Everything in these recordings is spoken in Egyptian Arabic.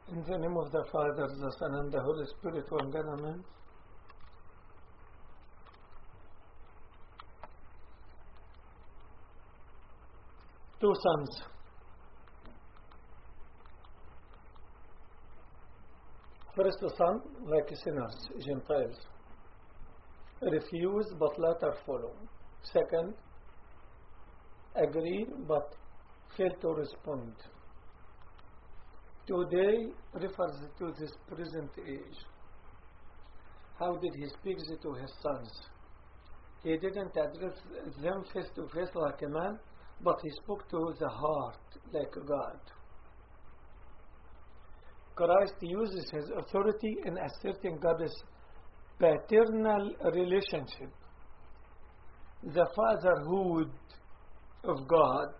In the name of the Father, the Son, and the Holy Spirit, one God, Amen. Two sons. First son, like sinners, Gentiles. Refuse but later follow. Second, agree but fail to respond. Today refers to this present age. How did he speak to his sons? He didn't address them face to face like a man, but he spoke to the heart like God. Christ uses his authority in asserting God's paternal relationship, the fatherhood of God.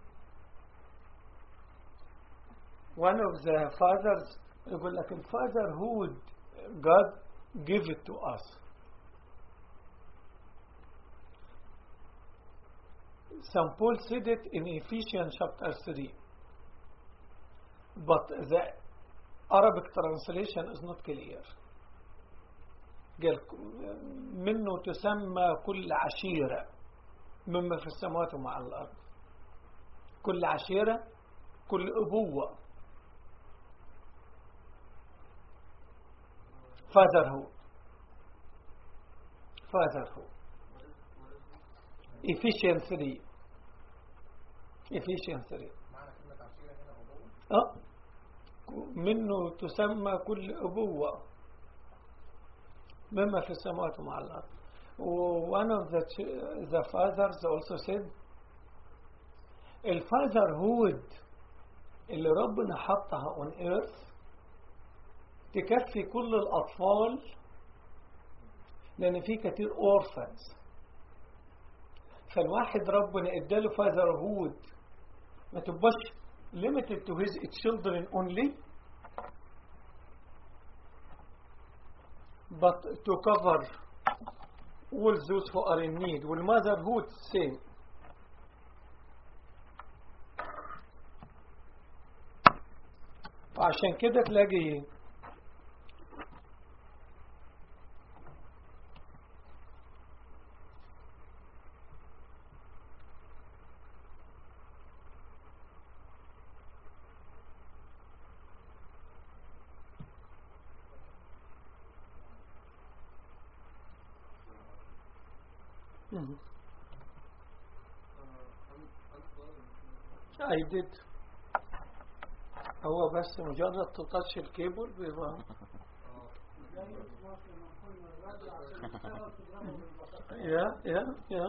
One of the fathers يقول لك الfatherhood God give it to us. St. Paul said it in Ephesians chapter 3. But the Arabic translation is not clear. قال منه تسمى كل عشيرة مما في السماوات ومع الأرض كل عشيرة كل أبوة fatherhood fatherhood Ephesians 3 Ephesians 3 أه منه تسمى كل أبوة مما في السماوات ومع الأرض one of the, the fathers also said الفاذرهود اللي ربنا حطها on earth تكفي كل الأطفال لأن في كتير orphans فالواحد ربنا اداله فاذرهود ما تبقاش limited to his children only but to cover all those who are in need والmotherhood same فعشان كده تلاقي I did هو بس مجرد تطش الكيبل بيبقى يا يا يا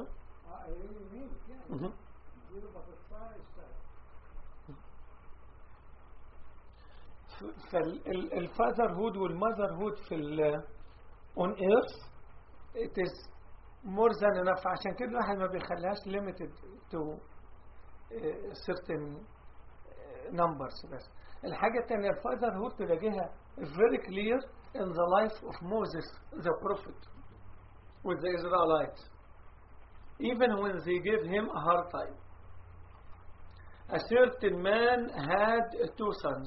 فالفاذر هود والمذر هود في ال on earth it is more than enough عشان كده الواحد ما بيخليهاش limited to certain numbers بس الحاجة الثانية الفاذر هود تلاقيها very clear in the life of Moses the prophet with the Israelites even when they gave him a hard time a certain man had two sons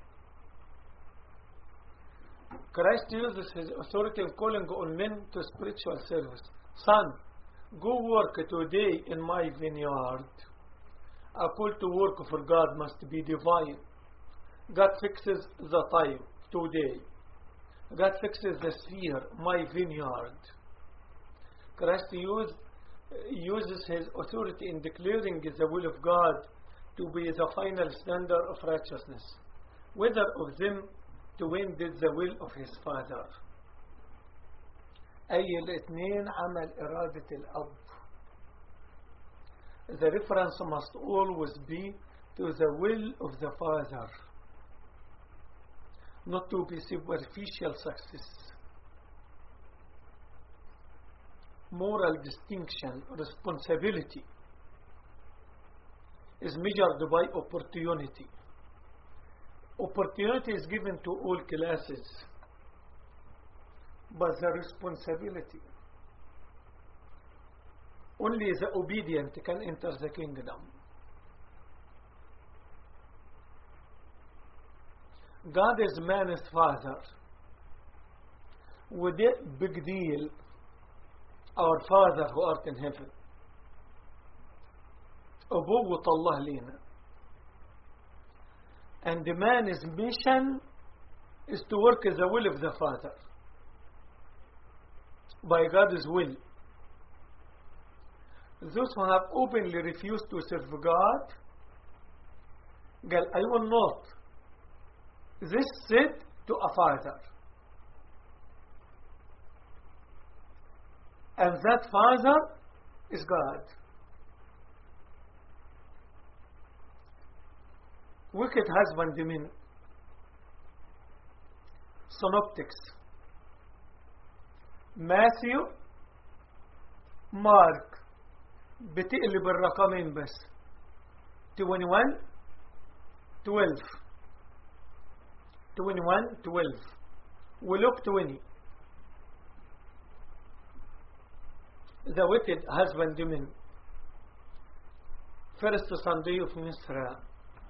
Christ uses his authority of calling on men to spiritual service son go work today in my vineyard a call to work for God must be divine. God fixes the time today. God fixes the sphere, my vineyard. Christ use, uses his authority in declaring the will of God to be the final standard of righteousness, whether of them to win did the will of his Father. أي الاثنين عمل إرادة الأب the reference must always be to the will of the Father, not to be superficial success. Moral distinction, responsibility is measured by opportunity. Opportunity is given to all classes, but the responsibility only the obedient can enter the kingdom. God is man's father وده big deal our father who art in heaven أبوة الله لينا and the man's mission is to work as the will of the father by God's will those who have openly refused to serve God قال I will not this said to a father and that father is God wicked husbandmen synoptics ماثيو مارك بتقلب الرقمين بس 21 12 21 12 ولوك 20 the wicked husbandmen first Sunday of Misra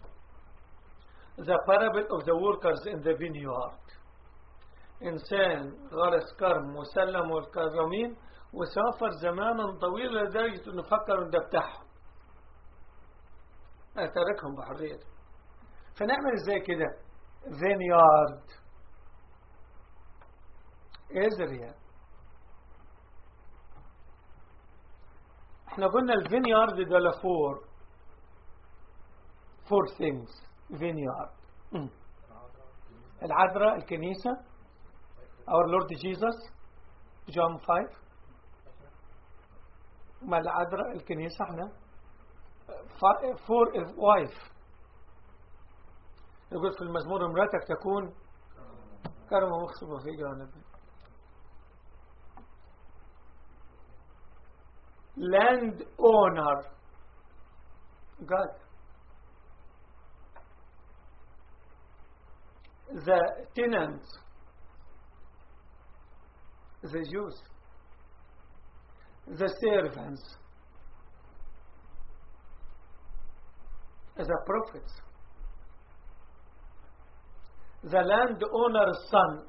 the parable of the workers in the vineyard إنسان غرس كرم وسلم والكرمين وسافر زمانا طويلا لدرجة انه فكر ان ده بتاعهم تركهم بحرية فنعمل ازاي كده فينيارد ازريا احنا قلنا الفينيارد ده لفور فور ثينجز فينيارد العذراء الكنيسة our Lord Jesus John 5 ما العذراء الكنيسة احنا فور وايف يقول في المزمور امرأتك تكون كرمة مخصبة في جانب land owner God the tenants the Jews the servants the prophets the landowner's son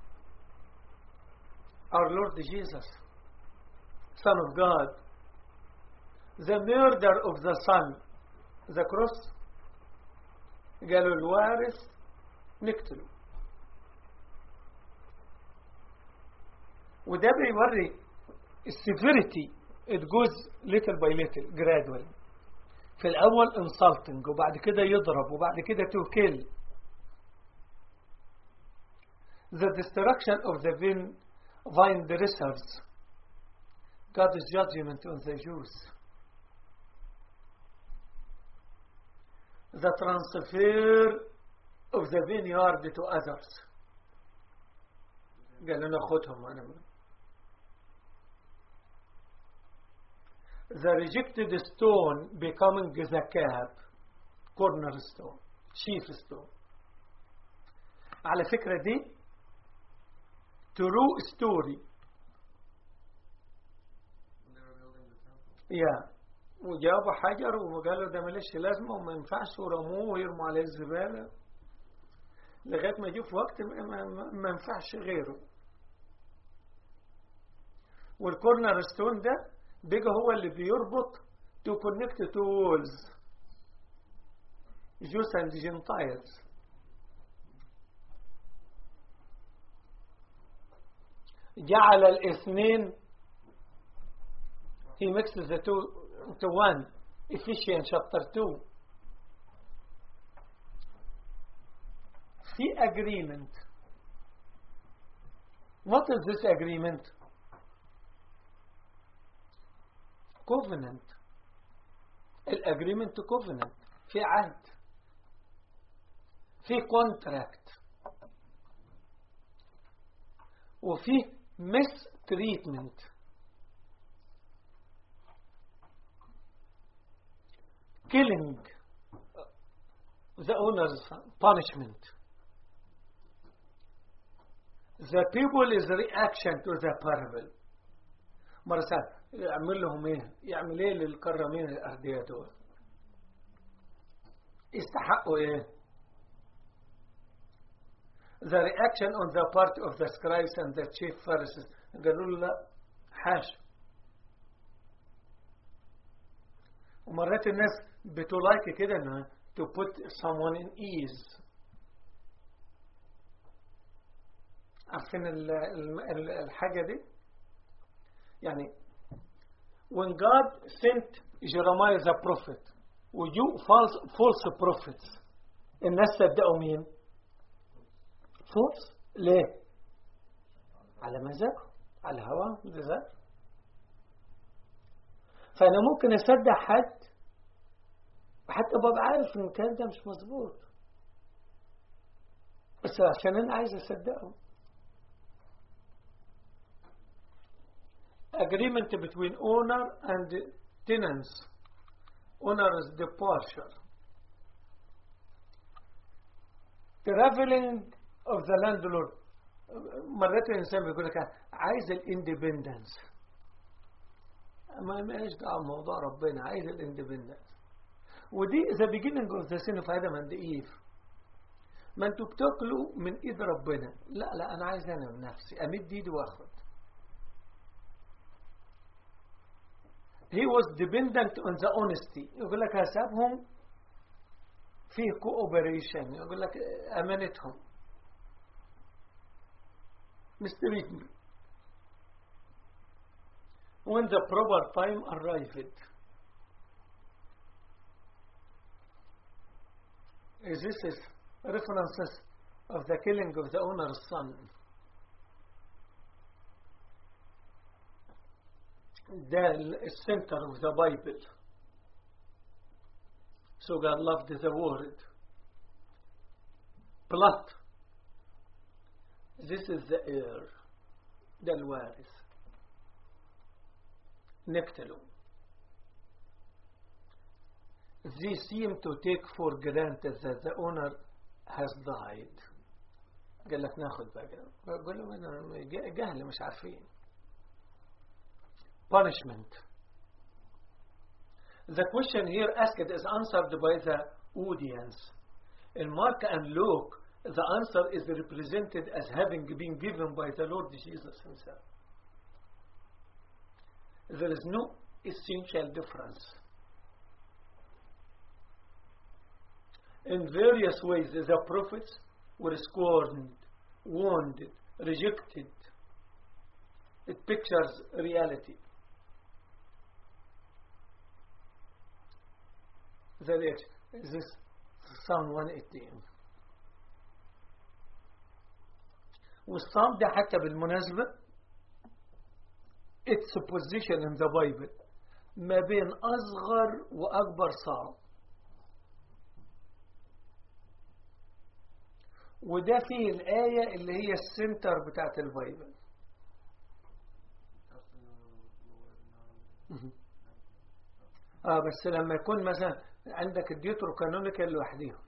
our Lord Jesus Son of God the murder of the son the cross قالوا الوارث نقتله وده بيوري السيفيريتي it goes little by little gradually في الأول insulting وبعد كده يضرب وبعد كده to kill the destruction of the vine, vine dressers God's judgment on the Jews the transfer of the vineyard to others قال لنا خدهم أنا من. the rejected stone becoming the cap cornerstone chief stone على فكرة دي true story يا وجابوا حجر وقالوا ده مليش لازمة وما ينفعش ورموه ويرموا عليه الزبالة لغاية ما يجي في وقت ما ينفعش غيره والكورنر ستون ده بيجي هو اللي بيربط to connect two walls Jews and Gentiles جعل الاثنين he mixes the two to one Ephesians chapter 2 في agreement what is this agreement covenant الاجريمنت covenant في عهد في contract وفي mistreatment killing the owner's punishment the people is reaction to the parable مرة يعمل لهم ايه يعمل ايه للكرامين الأردية دول يستحقوا ايه the reaction on the part of the scribes and the chief Pharisees قالوا له لا حاشا ومرات الناس بتلايك كده انها to put someone in ease عارفين ال- ال- الحاجة دي يعني when God sent Jeremiah the prophet ويو false, false prophets الناس صدقوا مين false ليه على مزاجه على هواه مزاج فأنا ممكن أصدق حد وحتى ببقى عارف إن الكلام ده مش مظبوط بس عشان أنا عايز أصدقه agreement between owner and tenants owner's departure traveling of the landlord مرات الإنسان بيقول لك عايز الاندبندنس ما ماليش دعوه بموضوع ربنا عايز الاندبندنس ودي ذا beginning of the sin of Adam and Eve ما انتوا بتاكلوا من ايد ربنا لا لا انا عايز انا بنفسي امد ايدي واخد he was dependent on the honesty يقول لك حسابهم فيه cooperation يقول لك امانتهم mistreatment when the proper time arrived this is references of the killing of the owner's son ده السنتر of the Bible so God loved the word blood this is the heir ده الوارث نقتله they seem to take for granted that the owner has died قال لك ناخذ بقى قال له أنا جهل مش عارفين punishment the question here asked is answered by the audience in Mark and Luke the answer is represented as having been given by the Lord Jesus himself there is no essential difference. In various ways, the prophets were scorned, wounded, rejected. It pictures reality. The reaction is this Psalm 118 والصام ده حتى بالمناسبة its position in the Bible ما بين أصغر وأكبر صعب وده فيه الآية اللي هي السنتر بتاعت البايبل اه بس لما يكون مثلا عندك الديوترو كانونيكال لوحديهم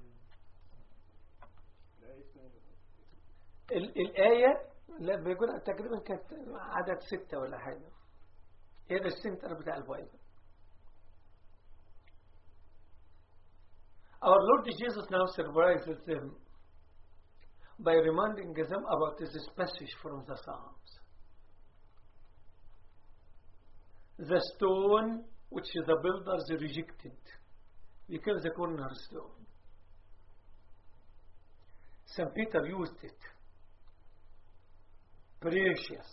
ال- الآية لا بيقول تقريبا كانت عدد ستة ولا حاجة هي ده السنتر بتاع البايبل Our Lord Jesus now surprises them by reminding them about this passage from the Psalms. The stone which the builders rejected became the cornerstone. St. Peter used it. Precious.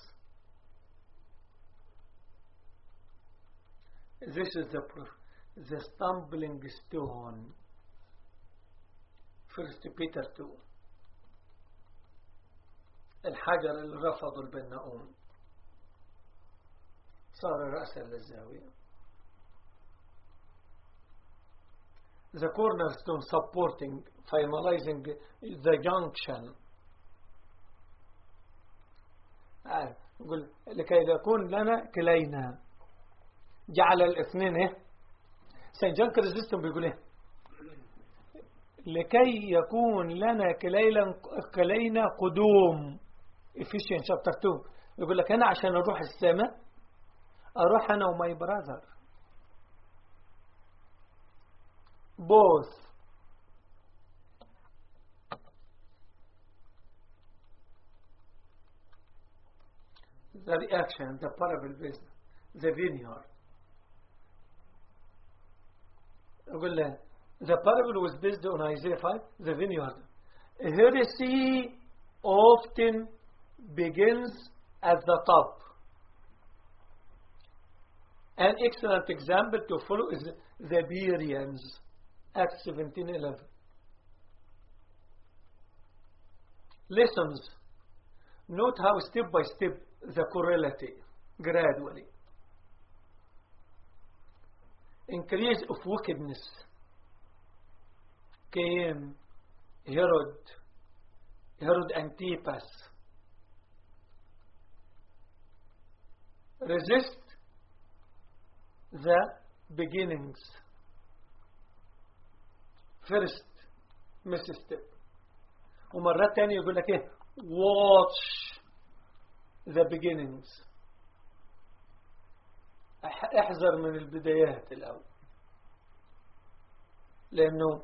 This is the proof. The stumbling stone. First Peter 2 الحجر اللي رفضه البناؤون صار رأسا للزاوية The cornerstone supporting finalizing the junction آه، يقول لكي يكون لنا كلينا جعل الاثنين ايه سان جان كريزيستون بيقول ايه لكي يكون لنا كليلا كلينا قدوم Ephesians chapter 2 يقول لك أنا عشان أروح السماء أروح أنا وماي براذر both the reaction the parable based the vineyard أقول له the parable was based on Isaiah 5 the vineyard heresy often begins at the top an excellent example to follow is the Bereans Acts 17:11 lessons note how step by step the correlate gradually increase of wickedness came Herod Herod Antipas resist the beginnings first step ومرات تانية يقول لك ايه watch the beginnings احذر من البدايات الأول لأنه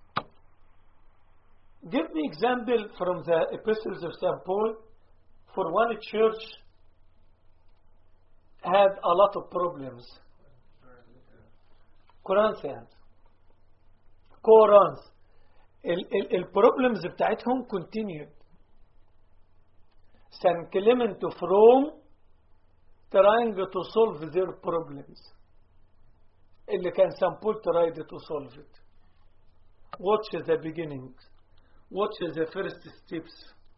give me example from the epistles of St. Paul for one church had a lot of problems Corinthians Corinthians البروبلمز بتاعتهم continued San Clement of Rome trying to solve their problems اللي كان San Paul tried to solve it watch the beginnings watch the first steps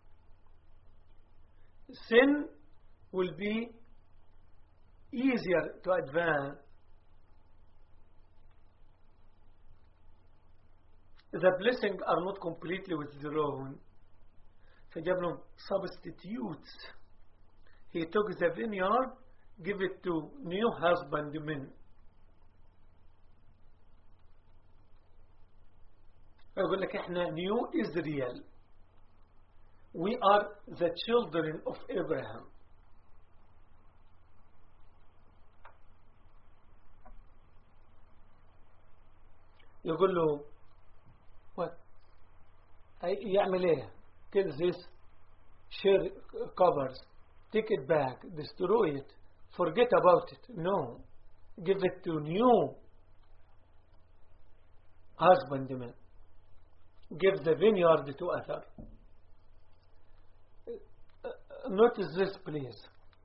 sin will be easier to advance the blessing are not completely withdrawn فجاب لهم substitutes he took the vineyard give it to new husbandmen يقول لك احنا new Israel we are the children of Abraham يقول له what يعمل ايه kill this share covers take it back destroy it forget about it no give it to new husbandman give the vineyard to other notice this please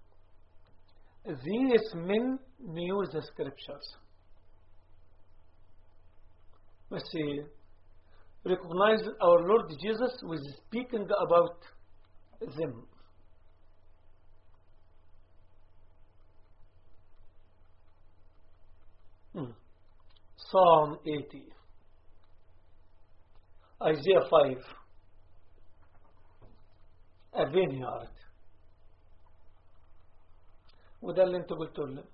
these men knew the scriptures let's see recognize our Lord Jesus was speaking about them. Hmm. Psalm 80 Isaiah 5 a vineyard وده اللي انت قلته له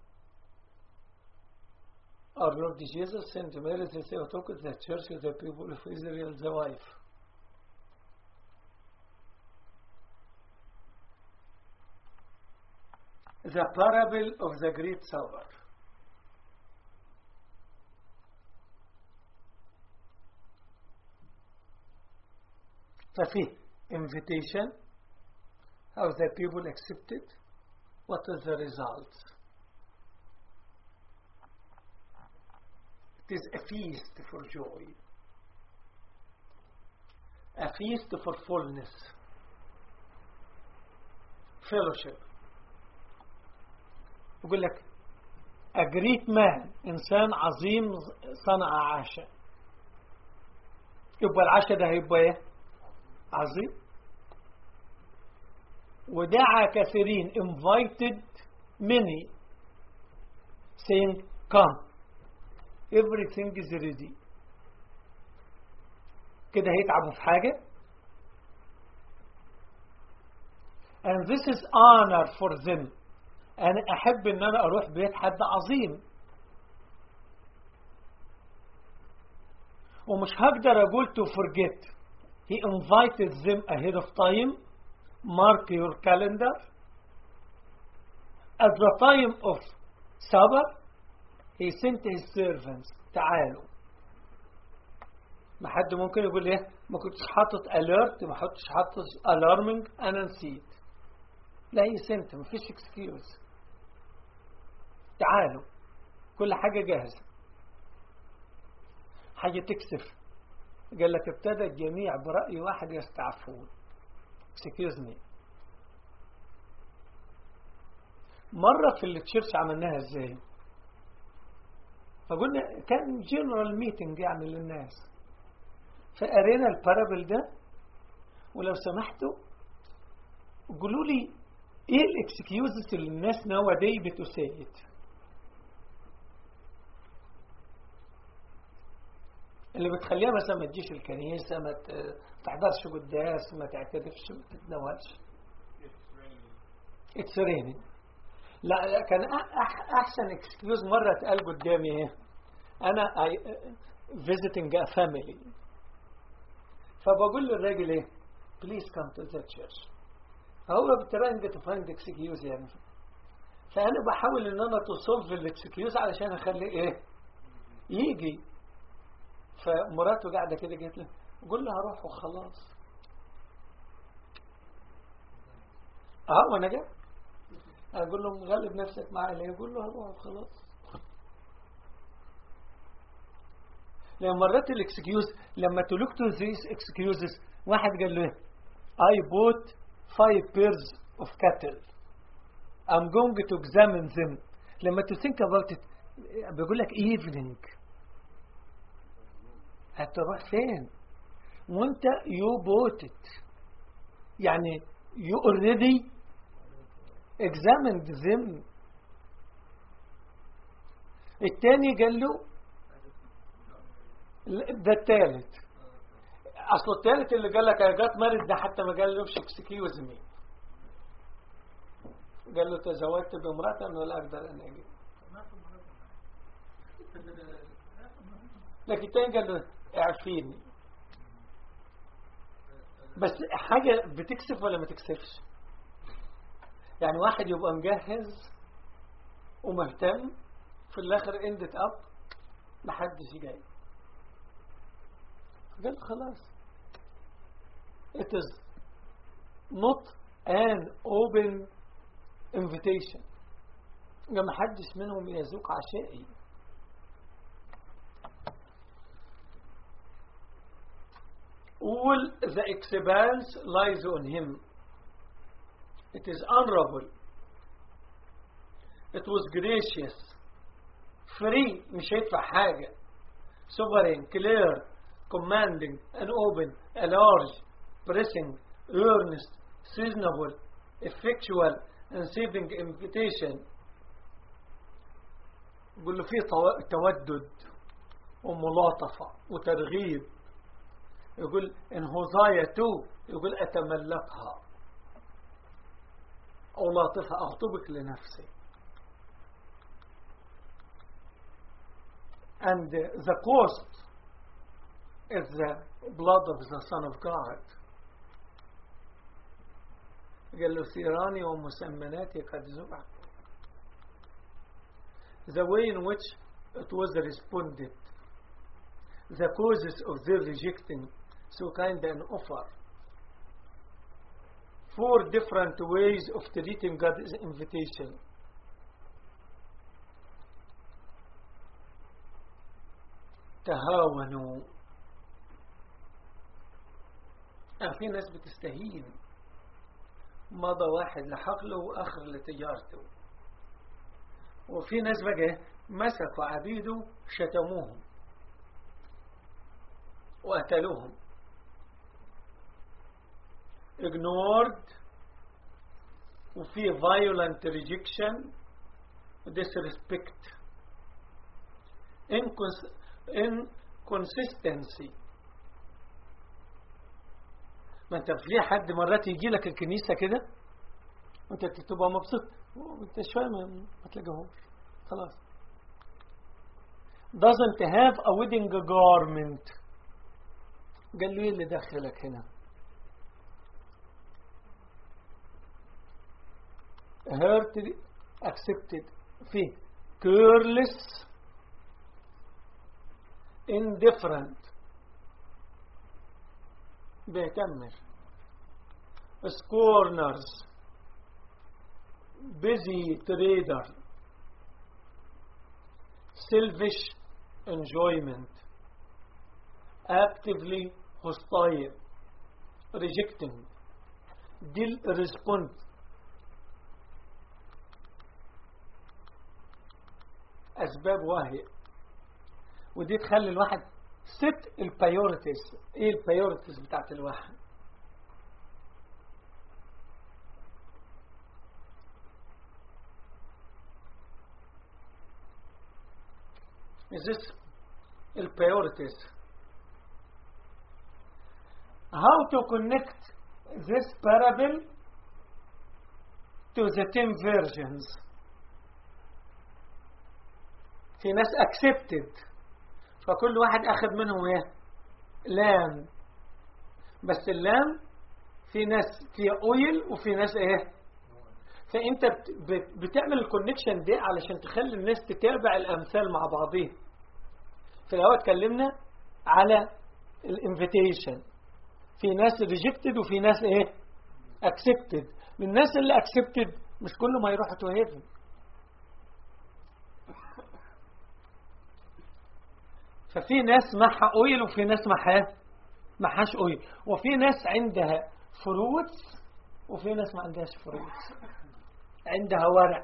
Our Lord Jesus sent Mary to say, talk with the church of the people of Israel, the wife. The parable of the great supper. ففيه invitation how the people accepted what is the results It is a feast for joy. A feast for fullness. Fellowship. يقول لك a great man إنسان عظيم صنع عشاء يبقى العشاء ده هيبقى ايه عظيم ودعا كثيرين invited many saying come everything is ready كده هيتعبوا في حاجة and this is honor for them أنا أحب إن أنا أروح بيت حد عظيم ومش هقدر أقول to forget he invited them ahead of time mark your calendar at the time of supper he sent his servants تعالوا ما حد ممكن يقول ايه ما كنتش حاطط alert ما حطش حاطط alarming انا نسيت لا هي سنت مفيش اكسكيوز تعالوا كل حاجة جاهزة حاجة تكسف قال لك ابتدى الجميع برأي واحد يستعفون excuse me مرة في التشيرش عملناها ازاي فقلنا كان جنرال ميتنج يعني للناس فقرينا البارابل ده ولو سمحتوا قولوا لي ايه الاكسكيوزز اللي الناس ناوا داي بتسيد اللي بتخليها مثلا ما تجيش الكنيسة ما تحضرش قداس ما تعترفش ما تتناولش اتس ريني لا كان احسن اكسكيوز مرة اتقال قدامي ايه انا visiting a family فبقول للراجل ايه please come to the church فهو بالتراين to find excuse يعني فانا بحاول ان انا تصولف الاكسكيوز علشان اخليه ايه يجي فمراته قاعده كده قالت له قول له هروح وخلاص اه وانا جاي اقول له مغلب نفسك معايا ليه يقول له هروح وخلاص لما مرات الاكسكيوز لما to look to these excuses واحد قال له I bought five pairs of cattle I'm going to examine them لما to think about it بيقول لك evening هتروح فين وانت you bought it يعني you already examined them التاني قال له ده التالت اصل التالت اللي قال لك جات مارد ده حتى ما قال له اكسكيوز مي قال له تزوجت بامرأة ولا اقدر ان اجي لكن التاني قال له اعفيني بس حاجة بتكسف ولا ما تكسفش يعني واحد يبقى مجهز ومهتم في الاخر اندت اب محدش جاي قال خلاص it is not an open invitation ما حدش منهم يذوق عشائي all the expense lies on him it is honorable it was gracious free مش هيدفع حاجة sovereign clear commanding and open a large pressing earnest seasonable effectual and saving invitation يقول له فيه تودد وملاطفة وترغيب يقول إن هوزايا 2 يقول أتملكها أو لاطفة أخطبك لنفسي and the cost is the blood of the Son of God قال له ثيراني ومسمناتي قد زرع the way in which it was responded the causes of their rejecting so kind an offer four different ways of treating God's invitation تهاونوا في ناس بتستهين مضى واحد لحقله وآخر لتجارته وفي ناس بقى مسكوا عبيده شتموهم وقتلوهم ignored وفي violent rejection disrespect inconsistency ما انت في حد مرات يجي لك الكنيسة كده وانت تبقى مبسوط وانت شوية ما تلاقيهوش خلاص doesn't have a wedding garment قال له ايه اللي دخلك هنا heard accepted في careless indifferent بيهتمش scorners busy trader selfish enjoyment actively hostile rejecting deal respond أسباب واهية ودي تخلي الواحد ست البايورتيز ايه البايورتيز بتاعت الواحد is this البايورتيز how to connect this parable to the ten versions في ناس accepted فكل واحد أخذ منهم إيه لام بس اللام في ناس فيها أويل وفي ناس إيه فأنت بتعمل الكونكشن دي علشان تخلي الناس تتابع الأمثال مع بعضيها في الأول اتكلمنا على الانفيتيشن في ناس ريجكتد وفي ناس ايه اكسبتد من الناس اللي اكسبتد مش كل ما يروحوا تو هيفن ففي ناس معها اويل وفي ناس معها معهاش اويل وفي ناس عندها فروتس وفي ناس ما عندهاش فروتس عندها ورق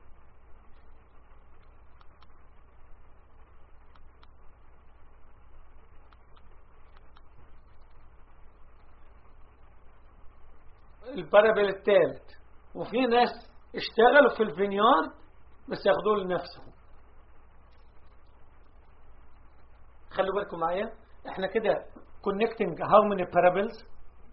البارابل الثالث وفي ناس اشتغلوا في الفينيارد بس ياخدوه لنفسهم خلوا بالكم معايا احنا كده connecting how many parables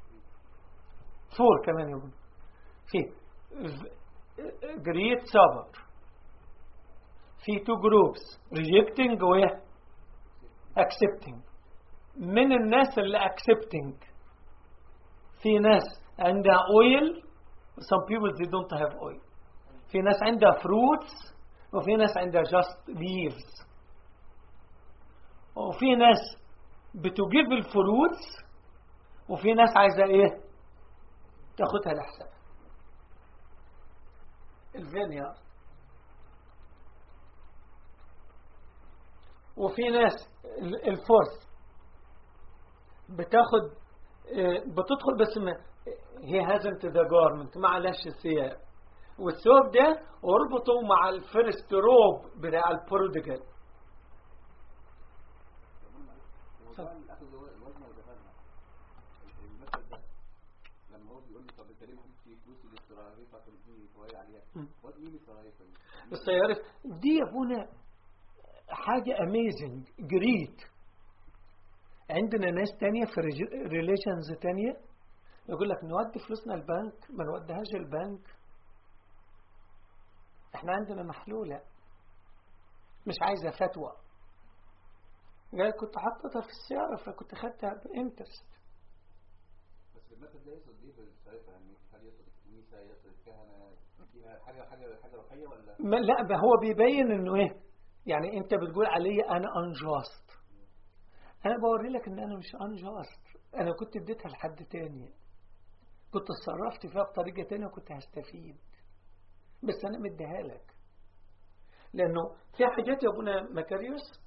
فور كمان يقول في great صبر في two groups rejecting و accepting من الناس اللي accepting في ناس عندها oil some people they don't have oil في ناس عندها fruits وفي ناس عندها just leaves وفي ناس بتجيب الفروتس وفي ناس عايزة ايه تاخدها لحساب الفينيا وفي ناس الفورس بتاخد بتدخل بس ما هي هازنت ذا جارمنت معلش الثياب والثوب ده اربطه مع الفيرست روب بتاع البروديجال السيارة دي يا ابونا حاجة اميزنج جريت عندنا ناس تانية في ريليشنز تانية يقول لك نودي فلوسنا البنك ما نوديهاش البنك احنا عندنا محلولة مش عايزة فتوى قال كنت حطيتها في السيارة فكنت خدتها بانترست بس المثل ده يقصد ايه بالسيارة يعني هل يقصد الكنيسة يقصد الكهنة فيها حاجة حاجة حاجة روحية ولا ما لا هو بيبين انه ايه يعني انت بتقول علي انا انجاست انا بوري لك ان انا مش انجاست انا كنت اديتها لحد تاني كنت اتصرفت فيها بطريقة تانية وكنت هستفيد بس انا مديها لك لانه في حاجات يا ابونا مكاريوس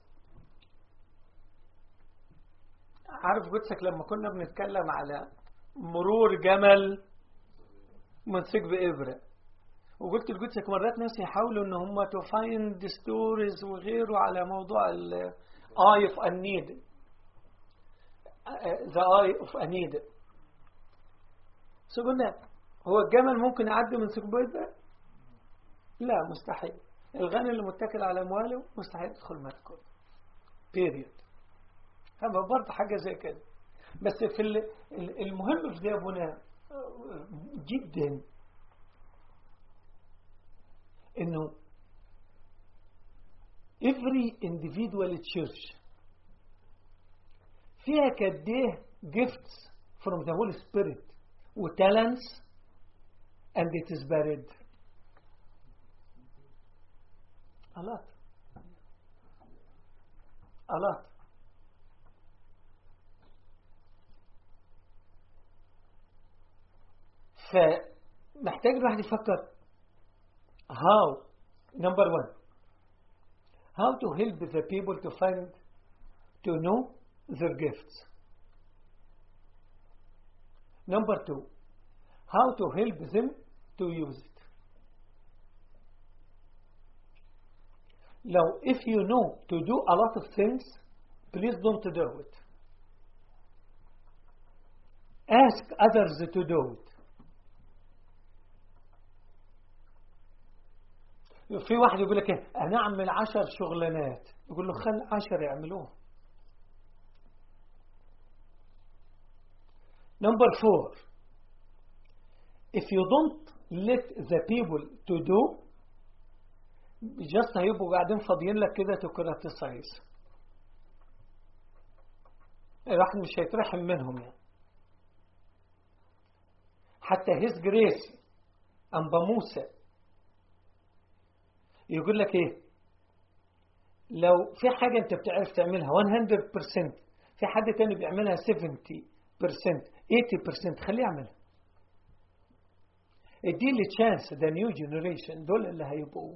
عارف قدسك لما كنا بنتكلم على مرور جمل ممسك بإبرة وقلت لقدسك مرات ناس يحاولوا ان هم to find stories وغيره على موضوع ال eye of a needle the eye of a needle قلنا هو الجمل ممكن يعدي من ثقب إبرة لا مستحيل الغني اللي متكل على أمواله مستحيل يدخل مدخل period هذا برضه حاجة زي كده بس في المهم في ده ابونا جدا انه every individual church فيها كده gifts from the Holy Spirit و talents and it is buried a lot a lot فمحتاج الواحد يفكر how number one how to help the people to find to know their gifts number two how to help them to use it Now, if you know to do a lot of things, please don't do it. Ask others to do it. في واحد يقول لك ايه انا اعمل عشر شغلانات يقول له خل عشر يعملوه number four if you don't let the people to do just هيبقوا قاعدين فاضيين لك كده to criticize الواحد مش هيترحم منهم يعني حتى his grace أنبا موسى يقول لك ايه لو في حاجة انت بتعرف تعملها 100% في حد تاني بيعملها 70% 80% خليه يعملها اديلي تشانس ده نيو جنريشن دول اللي هيبقوا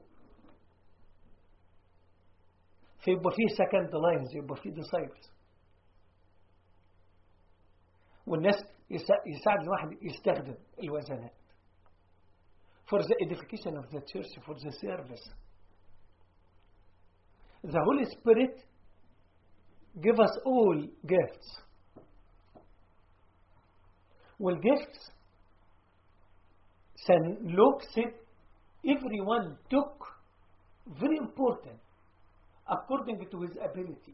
فيبقى فيه سكند لاينز يبقى فيه ديسايبلز والناس يساعد الواحد يستخدم الوزنات for the edification of the church for the service the Holy Spirit give us all gifts والgifts St. Luke said everyone took very important according to his ability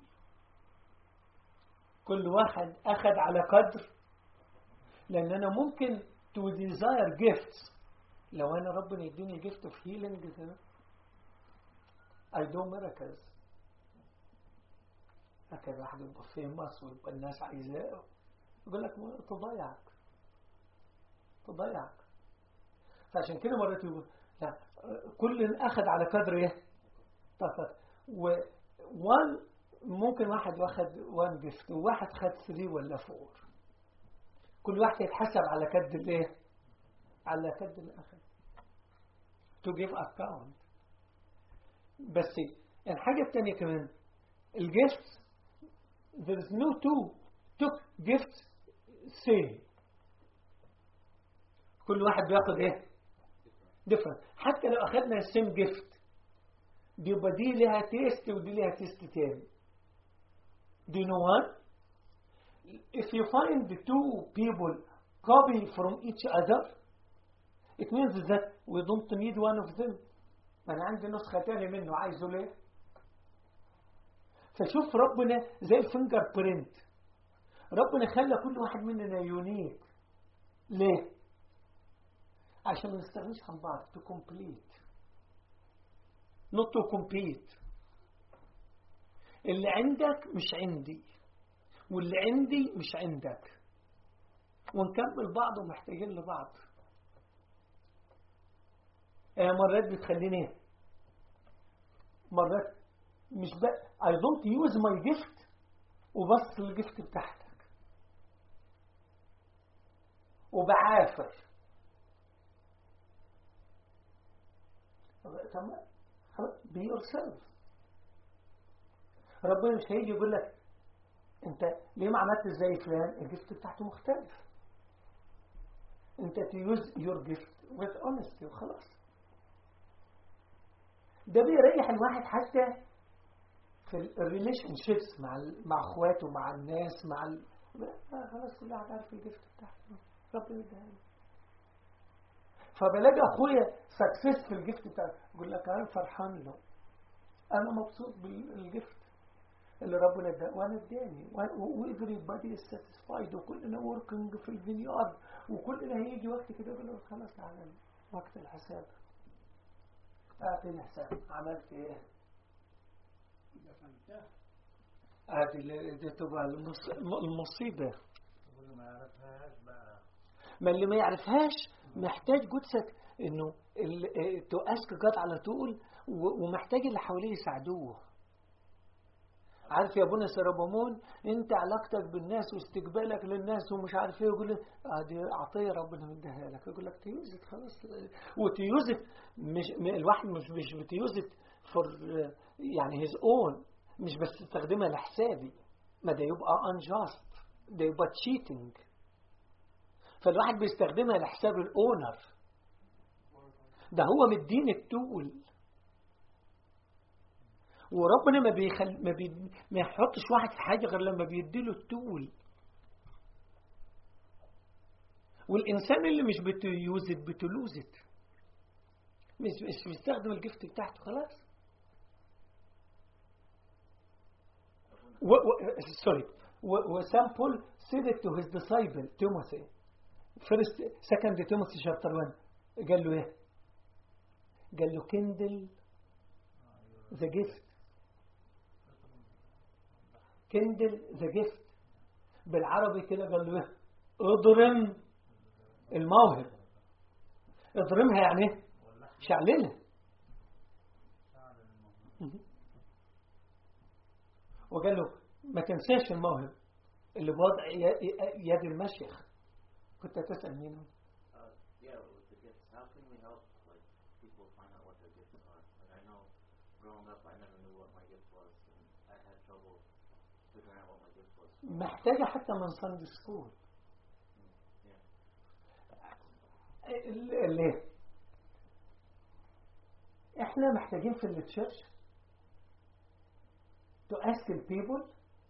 كل واحد أخذ على قدر لأن أنا ممكن to desire gifts لو أنا ربنا يديني gift of healing I do miracles هكذا واحد يبقى فيمس ويبقى الناس عايزاه يقول لك تضيعك تضيعك فعشان كده مرات يقول لا كل أخذ على قدر ايه طاقت وان ممكن واحد واخد وان جفت وواحد خد 3 ولا 4 كل واحد يتحسب على كد الايه على كد الاخر to give account بس الحاجة الثانية كمان الجفت there is no two took gifts same كل واحد بياخد ايه different حتى لو اخدنا السيم جفت بيبقى دي لها تيست ودي لها تيست تاني Do you know what? If you find the two people copy from each other, it means that we don't need one of them. أنا عندي نسخة تانية منه عايزه ليه؟ فشوف ربنا زي الفنجر برينت ربنا خلى كل واحد مننا يونيك ليه؟ عشان ما نستغنيش عن بعض to complete not to compete اللي عندك مش عندي واللي عندي مش عندك ونكمل بعض ومحتاجين لبعض آه مرات بتخليني مرات مش بقى I don't use my gift وبص الجفت بتاعتك وبعافر تمام be yourself ربنا مش هيجي يقول لك انت ليه ما عملت زي فلان الجفت بتاعته مختلف انت تيوز يور جفت with honesty وخلاص ده بيريح الواحد حتى في الريليشن شيبس مع ال... مع اخواته مع الناس مع ال... خلاص كل واحد عارف الجفت بتاعته ربنا يديها فبلاقي اخويا سكسس في الجفت بتاعه يقول لك انا فرحان له انا مبسوط بالجفت اللي ربنا اداه وانا اداني وإيفري بادي ساتيسفايد وكلنا وركينج في الفينيارد وكلنا هيجي وقت كده يقول له خلاص تعالى وقت الحساب اعطيني حساب عملت ايه؟ هذه دي تبقى المصيبة ما اللي ما يعرفهاش محتاج جثك انه تو اسك جاد على طول ومحتاج اللي حواليه يساعدوه عارف يا ابونا سربمون انت علاقتك بالناس واستقبالك للناس ومش عارف ايه يقول لك اه دي عطيه ربنا مديها لك يقول لك تيوزت خلاص وتيوزت مش م- الواحد مش مش بتيوزت فور يعني هيز اون مش بس تستخدمها لحسابي ما ده يبقى unjust ده يبقى cheating فالواحد بيستخدمها لحساب الاونر ده هو مدين التول وربنا ما بيخل ما, بي... ما يحطش واحد في حاجه غير لما بيديله التول والانسان اللي مش بتيوزت بتلوزت مش مش بيستخدم الجفت بتاعته خلاص و... و... سوري و... وسام بول said it to his disciple Timothy first second Timothy chapter 1 قال له ايه قال له كندل ذا جيفت كندل ذا جيفت بالعربي كده قال له ايه اضرم الموهبة اضرمها يعني ايه شعللها وقال له ما تنساش الموهبة اللي بوضع ي- يد المشيخ كنت تسأل مين Uh, yeah, with the gifts, how can we help like people find out what their gifts are? Like I know, growing up, I never knew what my gift was, and I had trouble figuring out what my gift was. محتاجة حتى من ساندي سكول Yeah. ليه احنا محتاجين في التشيرش to ask the people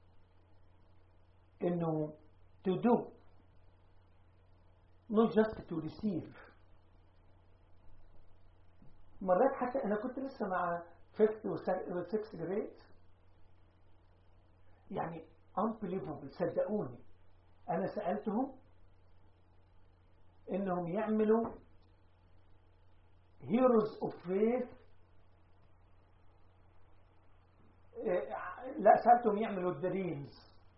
انه to do not just to receive مرات حتى انا كنت لسه مع 5th و 6th grade يعني unbelievable صدقوني انا سألتهم انهم يعملوا heroes of faith إيه، لا سألتهم يعملوا الدريمز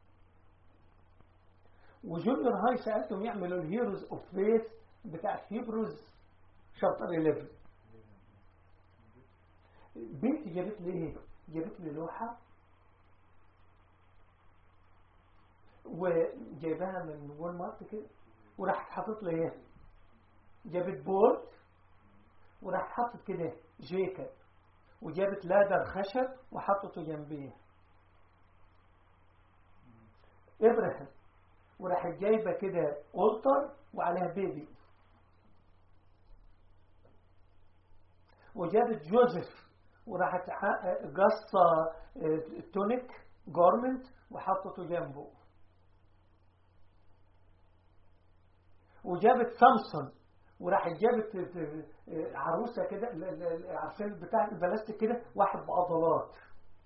وجونيور هاي سألتهم يعملوا الهيروز اوف فيث بتاع هيبروز شابتر 11 بنتي جابت لي ايه؟ جابت لي لوحة وجايباها من وول مارت كده وراحت حاطط لي ايه؟ جابت بورد وراح حاطط كده جيكت وجابت لادر خشب وحطته جنبيه ابراهيم وراحت جايبه كده قلطر وعليها بيبي وجابت جوزيف وراحت ح- قصة آه، تونيك جارمنت وحطته جنبه وجابت سامسون وراحت جابت آه، آه، عروسة كده ال- ال- ال- عارفين بتاع البلاستيك كده واحد بعضلات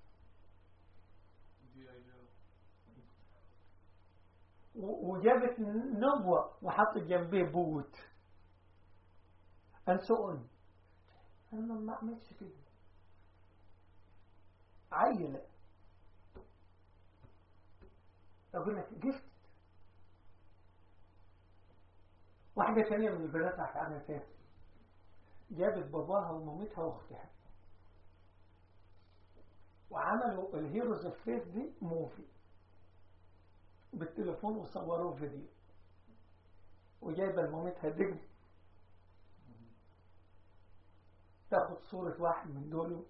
و- وجابت نبوة وحطت جنبيه بوت and so on انا ما اعملش كده عيلة اقول لك جفت واحدة تانية من البنات راحت عملت ايه جابت باباها ومامتها واختها وعملوا الهيروز اوف فيث دي موفي بالتليفون وصوروه فيديو وجايبه لمامتها دجل تاخد صورة واحد من دول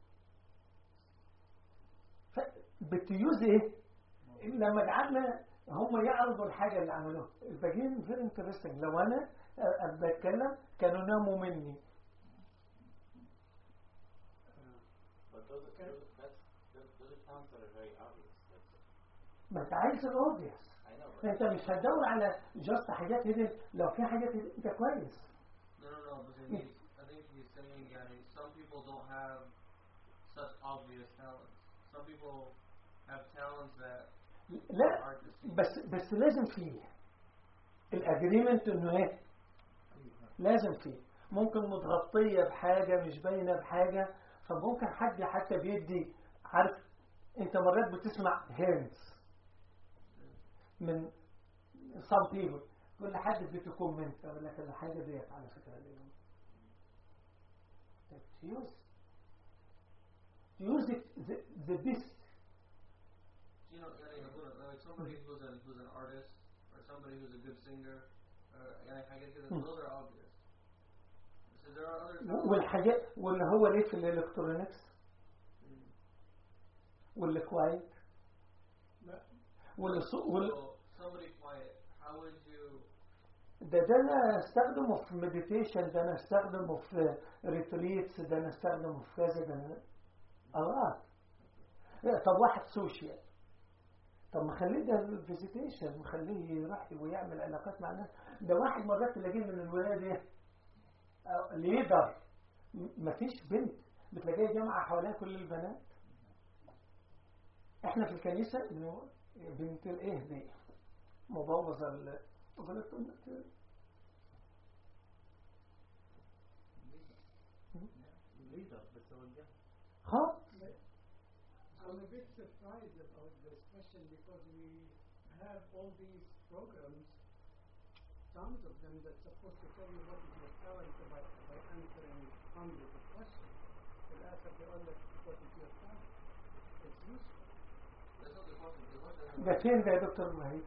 بتيوز ايه لما قعدنا هم يعرضوا الحاجة اللي عملوها الباقيين فير انترستنج لو انا أ- بتكلم كانوا ناموا مني But those, those, that's, those, those are talents that are very obvious. That's, ما انت عايز الاودينس I know, but انت مش هتدور على جاست حاجات هدي لو في حاجات هدي انت كويس No, no, no, because he's, I think he's saying, yani, some people don't have such obvious talents. Some people have talents that لا are hard to see. بس بس لازم فيه الاجريمنت انه ايه لازم فيه ممكن متغطية بحاجة مش باينة بحاجة فممكن حد حتى بيدي عارف انت مرات بتسمع هيرنز من some people كل حد بيدي كومنت يقول لك الحاجة ديت على فكرة دي use use it the, the best you know, يعني يقول like somebody who's an who's an artist or somebody who's a good singer, uh, يعني حاجات كده Hmm. those are obvious. So there are other والحاجات واللي هو ليه في الالكترونيكس Mm. واللي كوايت لا واللي صو- وال... So somebody quiet, how would you? ده ده انا استخدمه في مديتيشن ده انا استخدمه في ريتريتس ده انا استخدمه في كذا ده انا الله لا، طب واحد سوشيال طب ما خليه ده فيزيتيشن مخليه يروح ويعمل علاقات مع الناس ده واحد مرات تلاقيه من الولاد ايه أو ليدر م- مفيش بنت بتلاقيها جامعة حواليها كل البنات احنا في الكنيسة انه بنت الايه دي مبوظة ال قلت له ليدر بس هو الجهل خلاص I'm a bit surprised about this question because we have all these programs, tons of them that's supposed to tell you what is your talent by, by answering hundreds of questions. في الآخر بيقول لك what is your talent. It's useful. That's not the question. The question is ده فين ده يا دكتور وهيب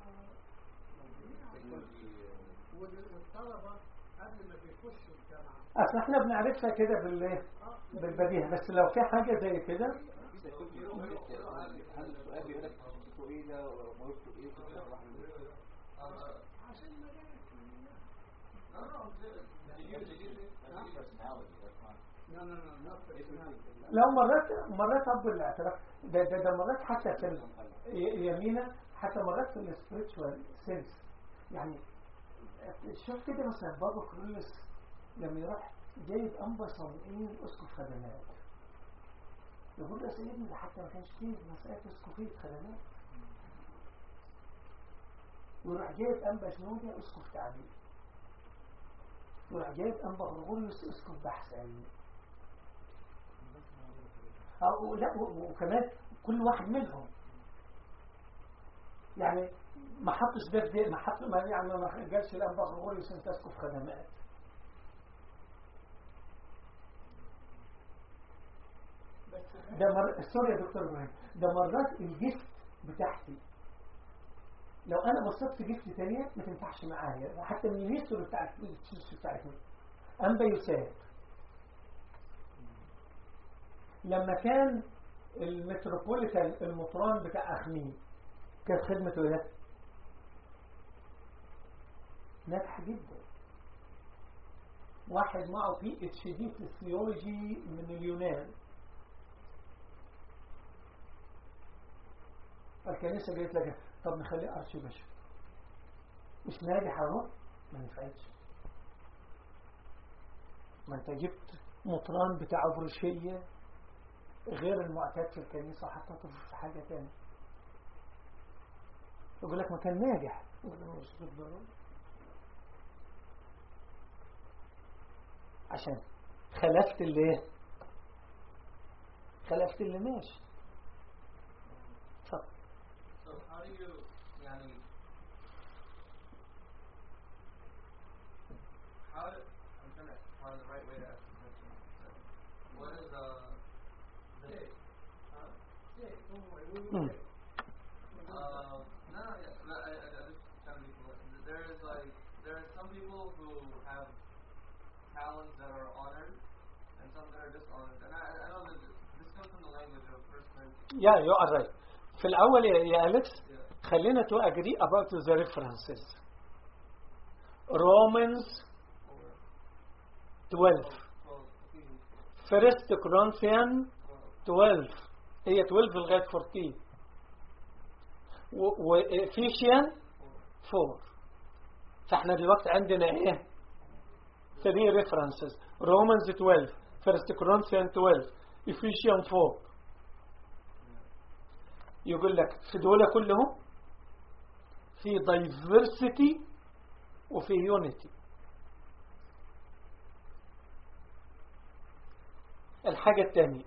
وال- والطلبة قبل ما بيخشوا الجامعة اصل احنا بنعرفها كده بالايه اه بالبديهة بس لو في حاجة زي كده في تكون في هل السؤال بيقول لك تخصصه ايه ده وموهبته ايه في الصراحه عشان مجالك no, no, I'm serious. Did you, did you think? That's personality. That's not. No, no, no, not personality. لو مرات مرات اب الاعتراف ده ده, ده مرات حتى في ال- ي- يمينة حتى مرات في السبريتشوال سينس يعني شوف كده مثلا بابا كرولس لما يروح جايب انبا صنعين اسقف خدمات يقول يا سيدنا ده حتى ما كانش فيه مسألة اسقفية خدمات ويروح جايب انبا شنودة اسقف تعبير ويروح جايب انبا غرغوريوس اسقف بحث علمي أو لا و- وكمان كل واحد منهم يعني ما حطش ده في ده ما حط ما يعني ما قالش الانبا غرغوريوس انت اسقف خدمات ده مر... سوري يا دكتور ابراهيم ده مرات الجفت بتاعتي لو انا بصيت في جفت تانية ما تنفعش معايا حتى من الهيستوري بتاعت التشيلسي بتاعتنا انبا يساعد لما كان المتروبوليتان المطران بتاع اخميم كانت خدمته ايه؟ ناجحه جدا واحد معه بي اتش دي في الثيولوجي من اليونان فالكنيسة قالت لك طب نخليه أرشي بشر مش ناجح اهو ما نفعتش ما انت جبت مطران بتاع بروشية غير المعتاد في الكنيسة حطيته في حاجة تانية يقول لك ما كان ناجح يقول لك مش بالضرورة عشان خلفت اللي ايه خلفت اللي ماشي اتفضل So how do you, yani, how do, I'm trying to find the right way to ask the question. What is the, the, huh? Yeah, don't worry, we will Hmm. get- Um, no, no, yeah, no, I, I, I just trying to be polite. There is like, there are some people who have talents that are honored and some that are dishonored. And I, I know that this comes from the language of First Corinthians. Yeah, you are right. في الأول يا يا أليكس Yeah. خلينا to agree about the references. Romans 12 Well, Ephesians First Corinthians 12. 12 هي 12 لغاية 14 و- وإفيشيان 4 فاحنا دلوقتي عندنا ايه 3 references Romans 12 First Corinthians 12 Ephesians 4 يقول لك في دول كلهم في diversity وفي unity الحاجة الثانية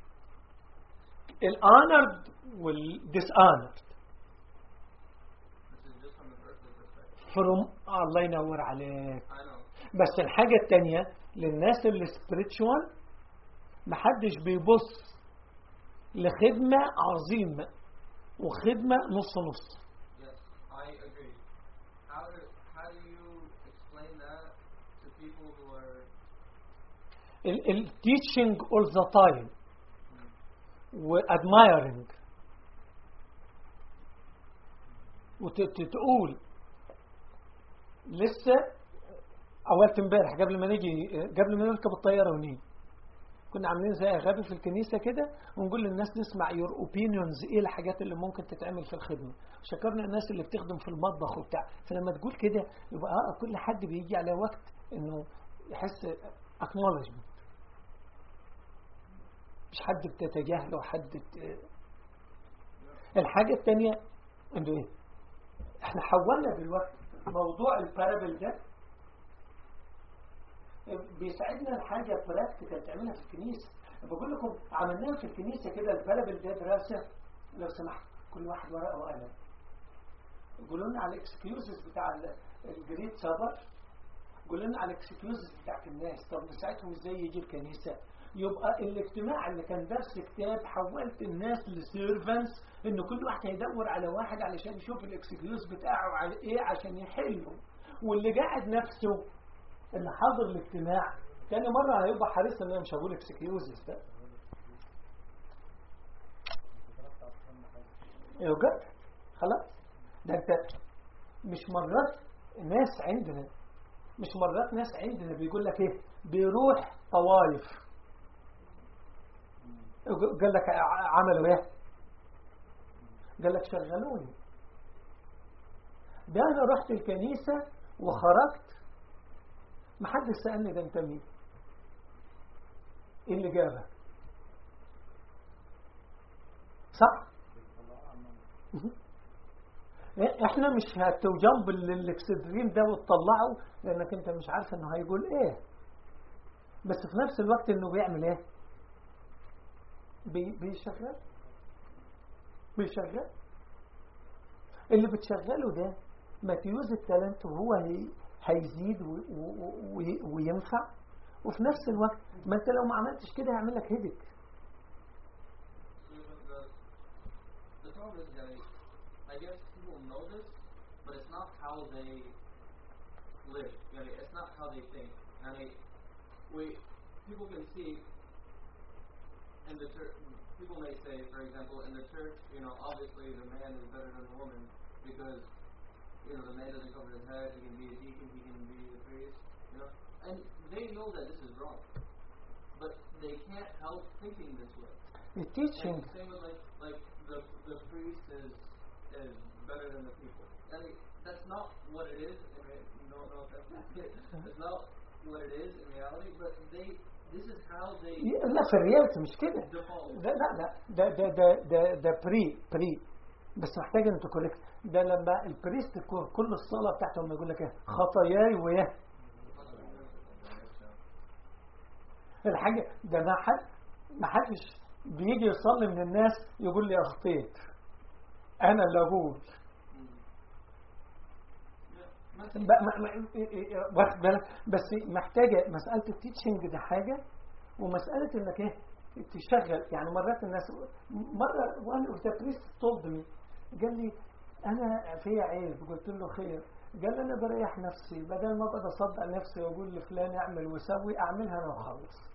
الhonored والdishonored This is just from an earthly perspective. from الله ينور عليك I know. بس الحاجة التانية للناس اللي spiritual محدش بيبص لخدمة عظيمة وخدمة نص نص Yes, I agree. How do how do you explain that to people who are ال teaching all the time و admiring وتقول لسه اولت امبارح قبل ما نيجي قبل ما نركب الطياره ونيجي كنا عاملين زي غبي في الكنيسة كده ونقول للناس نسمع يور اوبينيونز ايه الحاجات اللي ممكن تتعمل في الخدمة شكرنا الناس اللي بتخدم في المطبخ وبتاع فلما تقول كده يبقى اه كل حد بيجي على وقت انه يحس acknowledgement مش حد بتتجاهله وحد بت... الحاجة الثانية انه ايه احنا حولنا دلوقتي موضوع البارابل ده بيساعدنا الحاجة براكتيكال تعملها في الكنيسة بقول لكم عملناها في الكنيسة كده البارابل ده دراسة لو سمحت كل واحد ورقة وقلم قولوا لنا على الاكسكيوزز بتاع الجريد سابر قولوا لنا على الاكسكيوزز بتاعت الناس طب نساعدهم ازاي يجي الكنيسة يبقى الاجتماع اللي كان درس كتاب حولت الناس لسيرفنس ان كل واحد هيدور على واحد علشان يشوف الاكسكيوز بتاعه على ايه عشان يحله واللي قاعد نفسه اللي حاضر الاجتماع تاني مرة هيبقى حريص ان انا مش هقول اكسكيوزز ده يوجد خلاص ده انت مش مرات ناس عندنا مش مرات ناس عندنا بيقول لك ايه بيروح طوايف قال لك عملوا ايه قال لك شغلوني ده انا رحت الكنيسة وخرجت ما حدش سألني ده انت مين ايه اللي جابك صح احنا مش هتوجنب الاكسدريم ده وتطلعه لانك انت مش عارف انه هيقول ايه بس في نفس الوقت انه بيعمل ايه بي بيشغل بيشغل اللي بتشغله ده ماتيوز التالنت وهو هي هيزيد وينفع وفي نفس الوقت ما انت لو ما عملتش كده هيعمل لك هيدك the problem is that I guess people know this, but it's not how they live. You know, it's not how they think. I mean, we people can see in the church. People may say, for example, in the church, you know, obviously the man is better than the woman because you know the man doesn't cover his head. He can be a deacon. He can be a priest. You know, and they know that this is wrong, but they can't help thinking this way. The teaching And same with like like the the priest is is better than the people. I mean, that's not what it is. I mean, no, no, that's not it. That's not what it is in reality. But they, this is how they لا في الريالتي مش كده default. لا لا لا ده ده ده ده, ده بري بري بس محتاج ان تكوريكت ده لما البريست يكون كل الصلاه بتاعته لما يقول لك ايه خطاياي وايه الحاجه ده ما حد ما حدش بيجي يصلي من الناس يقول لي اخطيت انا اللي اقول Yeah. بقى- ما- ما- واخد بالك بس محتاجه مساله التيتشنج ده حاجه ومساله انك ايه تشغل يعني مرات الناس مره one of the priests told me قال لي انا في عيب قلت له خير قال لي انا بريح نفسي بدل ما اقعد اصدق نفسي واقول لفلان اعمل وسوي اعملها انا وخلص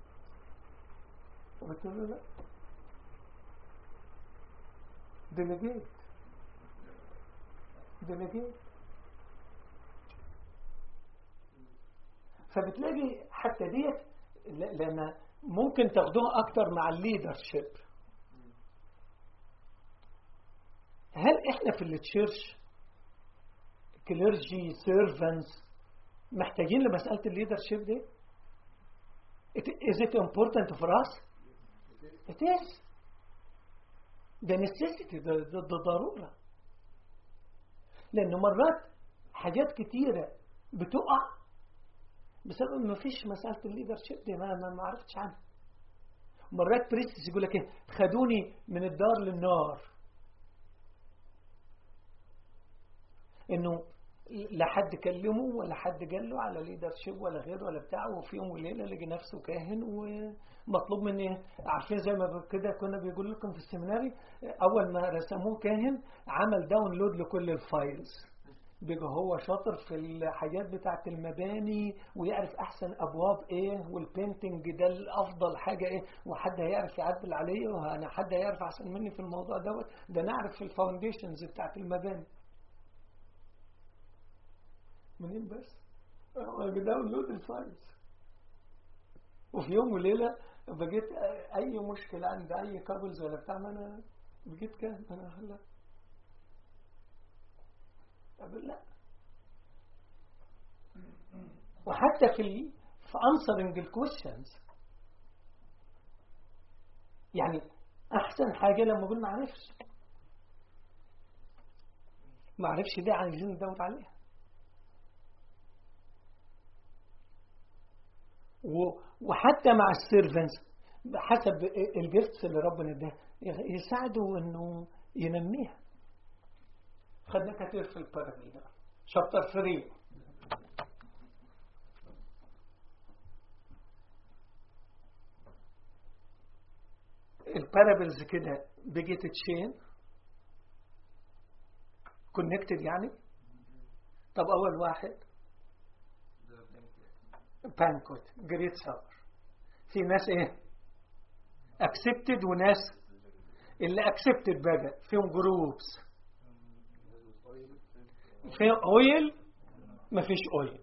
قلت له لا ديليجيت ديليجيت فبتلاقي حتى ديت ل- لان ممكن تاخدوها اكتر مع الليدرشيب هل احنا في التشيرش كليرجي سيرفنتس محتاجين لمساله الليدرشيب دي It- is it important for us it is ده necessity ده, ده, ده ضرورة لأنه مرات حاجات كتيرة بتقع بسبب ما فيش مسألة الليدرشيب دي ما, ما, ما عرفتش عنها مرات بريستس يقول لك ايه خدوني من الدار للنار انه لا حد كلمه ولا حد قال له على ليدرشيب ولا غيره ولا بتاع وفي يوم وليله لقي نفسه كاهن ومطلوب مني عارفين زي ما كده كنا بيقول لكم في السيميناري اول ما رسموه كاهن عمل داونلود لكل الفايلز بيبقى هو شاطر في الحاجات بتاعة المباني ويعرف أحسن أبواب إيه والبينتنج ده الأفضل حاجة إيه وحد هيعرف يعدل عليه وأنا حد هيعرف أحسن مني في الموضوع دوت ده نعرف في الفاونديشنز بتاعة المباني منين بس؟ داونلود الفايلز وفي يوم وليلة بقيت أي مشكلة عند أي كابلز ولا بتاع ما أنا بقيت كام أنا هلا أقول لا وحتى في ال... في answering الكويشنز يعني أحسن حاجة لما أقول ما عرفش ما عرفش دي عايزين ندور عليها وحتى مع السيرفنس حسب الجفتس اللي ربنا اداها يساعدوا انه ينميها خدنا كتير في البارابل ده شابتر 3 البارابلز كده بيجيت تشين كونكتد يعني طب اول واحد بانكوت جريت ساور في ناس ايه اكسبتد وناس اللي اكسبتد بقى فيهم جروبس في اويل مفيش اويل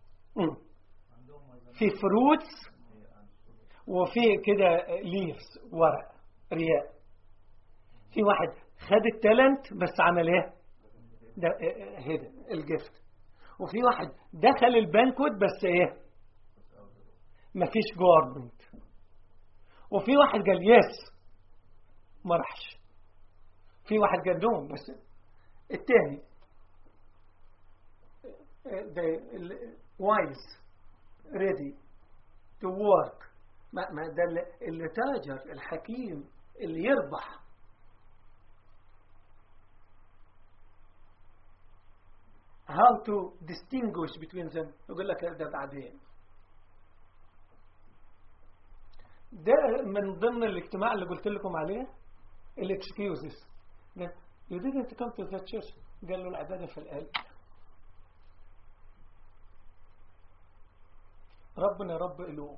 في فروتس وفي كده ليفز ورق رياء في واحد خد التالنت بس عمل ايه ده هيدا الجفت وفي واحد دخل البانكوت بس ايه مفيش جورمنت وفي واحد قال يس ما راحش في واحد قال نوم بس التاني وايز ريدي تو ورك ما ما ده اللي تاجر الحكيم اللي يربح how to distinguish between them يقول لك ده بعدين ده من ضمن الاجتماع اللي قلت لكم عليه الاكسكيوزز you didn't come to the church قال له العبادة في القلب ربنا رب قلوب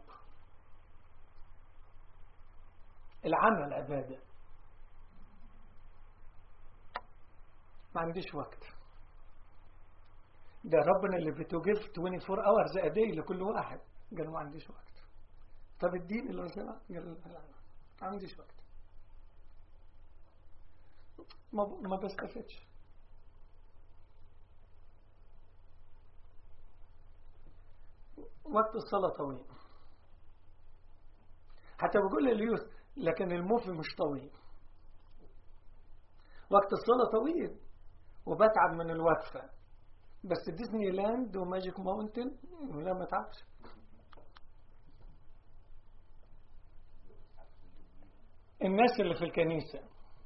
العمل عبادة ما عنديش وقت ده ربنا اللي بتوجف 24 hours a day لكل واحد قال ما عنديش وقت طب الدين اللي رسمه قال لا ما عنديش وقت ما ما بستفدش وقت الصلاة طويل حتى بقول لليوس لكن الموفي مش طويل وقت الصلاة طويل وبتعب من الوقفة بس ديزني لاند وماجيك ماونتن لا ما تعبش الناس اللي في الكنيسة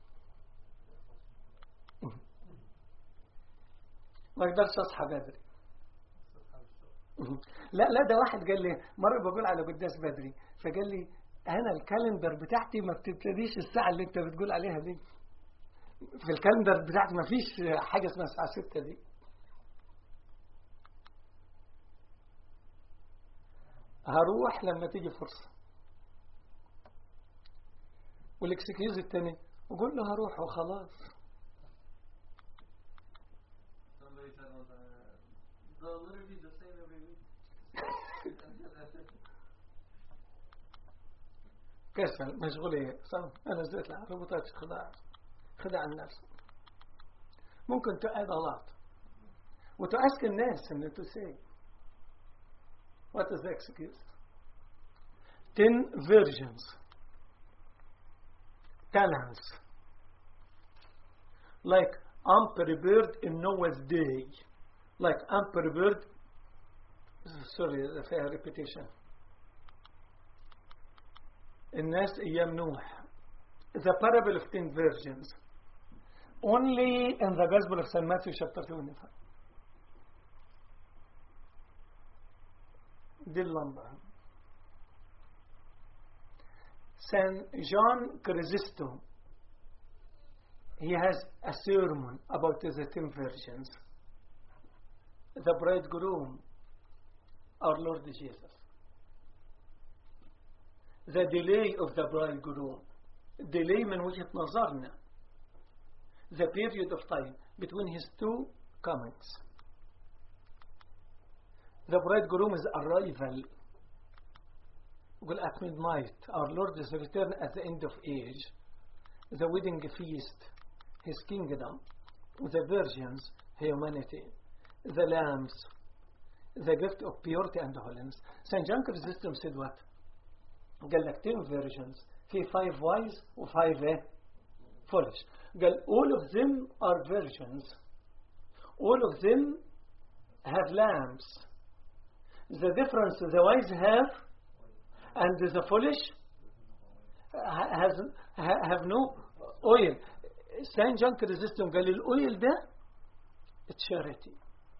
ما اقدرش اصحى بدري لا لا ده واحد قال لي مرة بقول على قداس بدري فقال لي أنا الكالندر بتاعتي ما بتبتديش الساعة اللي أنت بتقول عليها دي في الكالندر بتاعتي ما فيش حاجة اسمها الساعة 6 دي هروح لما تيجي فرصة والاكسكيوز التاني وقول له هروح وخلاص Somebody said on the, the liturgy the same every week. كسل مشغولية صح أنا زيت لها ربطات خداع خداع الناس ممكن to add a lot وto ask الناس and to say what is the excuse ten virgins talents like unprepared in Noah's day like unprepared sorry فيها repetition الناس أيام نوح the parable of ten virgins only in the gospel of St. Matthew chapter 25 دي اللمبة Saint John Chrysostom he has a sermon about the ten virgins the bridegroom our Lord Jesus the delay of the bridegroom delay من وجهة نظرنا the period of time between his two comings the bridegroom's arrival يقول at midnight our Lord is return at the end of age the wedding feast his kingdom the virgins humanity the lambs the gift of purity and holiness St. John Chrysostom said what قال لك 10 virgins في 5 wise و 5 ايه foolish قال all of them are virgins all of them have lambs the difference the wise have and the foolish has have no oil Saint John Chrysostom قال الاويل ده charity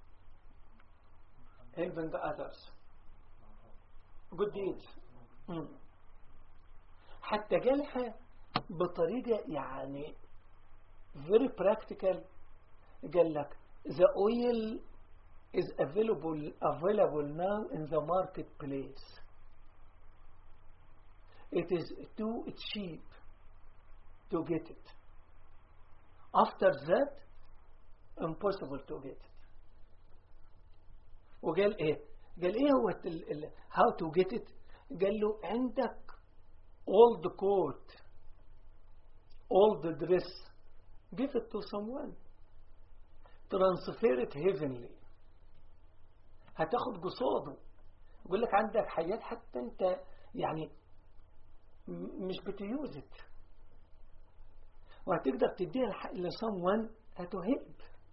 helping the others good deeds مم. حتى جالها بطريقة يعني very practical قال لك the oil is available available now in the marketplace it is too cheap to get it after that impossible to get it وقال ايه قال ايه هو ال ال how to get it قال له عندك old coat old dress give it to someone transfer it heavenly هتاخد قصاده يقول لك عندك حاجات حتى انت يعني مش بتيوزت وهتقدر تديها لصمون هتهب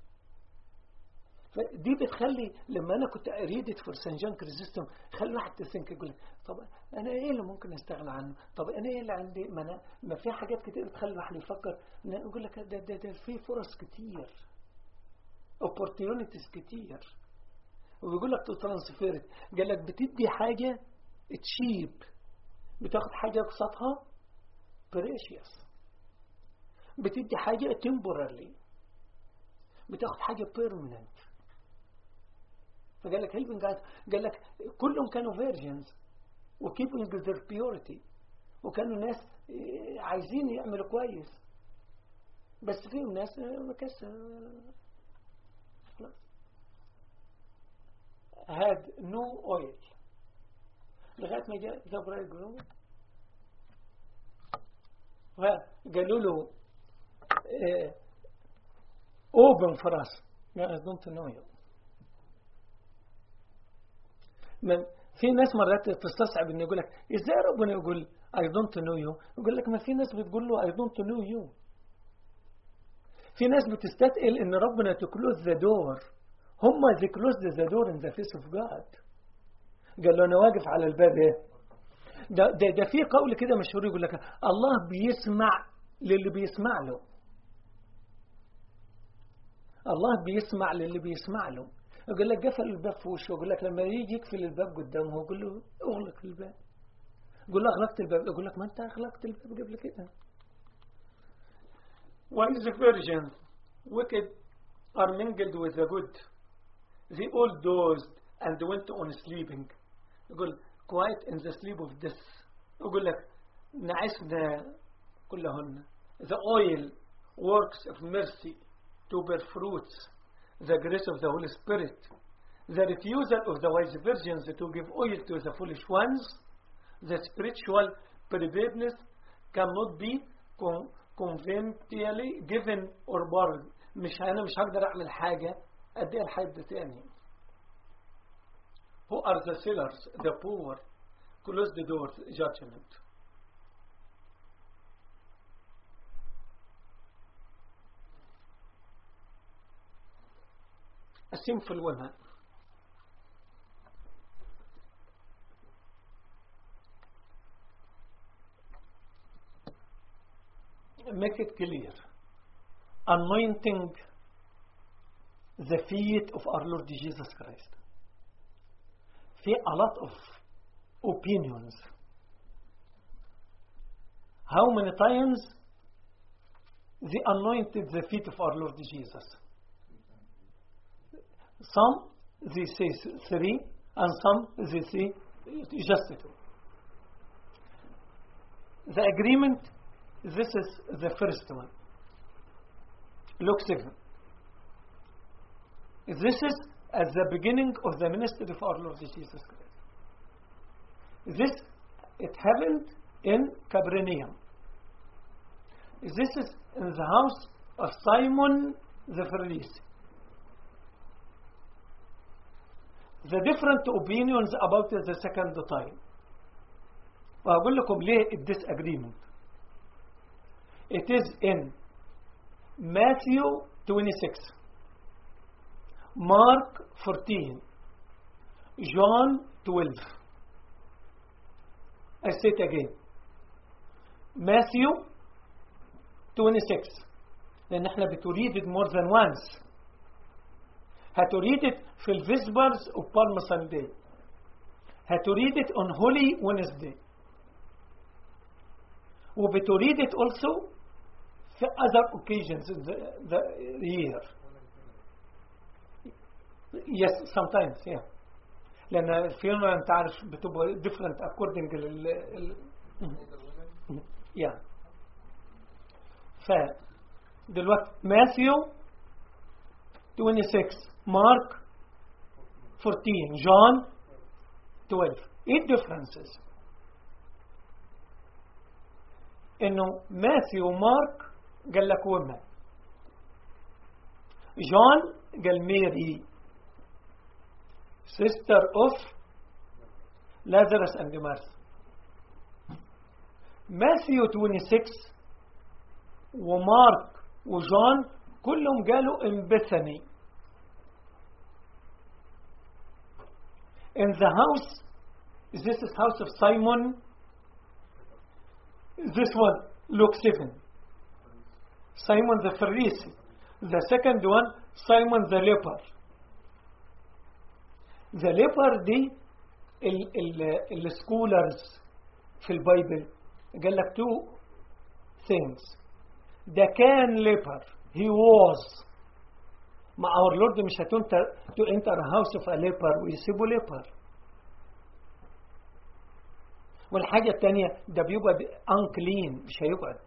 فدي بتخلي لما انا كنت اريد فور سان جان كريزيستم خلي واحد تسنك يقول طب انا ايه اللي ممكن استغنى عنه طب انا ايه اللي عندي ما انا ما في حاجات كتير بتخلي الواحد يفكر يقول لك ده ده ده في فرص كتير opportunities كتير وبيقول لك ترانسفيرت قال لك بتدي حاجة تشيب بتاخد حاجة قصتها بريشيوس بتدي حاجة temporarily بتاخد حاجة permanent فقال لك هيلبن قال قال لك كلهم كانوا فيرجنز وكيبنج their purity وكانوا ناس عايزين يعملوا كويس بس فيهم ناس مكسر had no oil لغاية ما جاء ذا برايد جروم وقالوا له open for us I don't know you من في ناس مرات تستصعب انه يقول لك ازاي ربنا يقول I don't know you يقول لك ما في ناس بتقول له I don't know you في ناس بتستثقل ان ربنا تكلوز ذا دور هم they closed the door in the face of God قال له انا واقف على الباب ايه ده, ده, ده في قول كده مشهور يقول لك الله بيسمع للي بيسمع له الله بيسمع للي بيسمع له يقول لك قفل الباب في وشه يقول لك لما يجي يقفل الباب قدامه يقول له اغلق الباب يقول له اغلقت الباب يقول لك ما انت اغلقت الباب قبل كده Why is the virgin wicked are mingled with the good they all dozed and went on sleeping يقول quiet in the sleep of death يقول لك نعسنا كلهن the oil works of mercy to bear fruits the grace of the Holy Spirit the refusal of the wise virgins to give oil to the foolish ones the spiritual preparedness cannot be conveniently given or borrowed مش أنا مش هقدر أعمل حاجة أديها لحد تاني Who are the sinners, the poor? Close the door, judgment. A sinful woman. Make it clear. Anointing the feet of our Lord Jesus Christ. في a lot of opinions how many times they anointed the feet of our Lord Jesus some they say three and some they say just two the agreement this is the first one Luke 7 this is at the beginning of the ministry of our Lord Jesus Christ this it happened in Capernaum this is in the house of Simon the Pharisee the different opinions about the second time وهقول لكم ليه disagreement it is in Matthew 26 Mark 14 John 12 I say it again Matthew 26 لأن احنا بتريد it more than once هتريد it في الفيسبرز of Palm Sunday هتريد it on Holy Wednesday وبتريد it also في other occasions in the, the year yes sometimes yeah لأن الفيونا أنت عارف بتبقى different according لل ال... yeah ف دلوقتي ماثيو 26 مارك 14 جون 12 ايه الديفرنسز انه ماثيو ومارك قال لك وما جون قال ميري sister of Lazarus and Martha ماثيو 26 ومارك وجون كلهم قالوا in Bethany in the house this is house of Simon this one Luke 7 Simon the Pharisee the second one Simon the leper the leper دي السكولرز في البايبل قال لك two things ده كان leper he was مع our Lord مش هتنتر to enter a house of a leper ويسيبوا leper والحاجة التانية ده بيقعد unclean مش هيقعد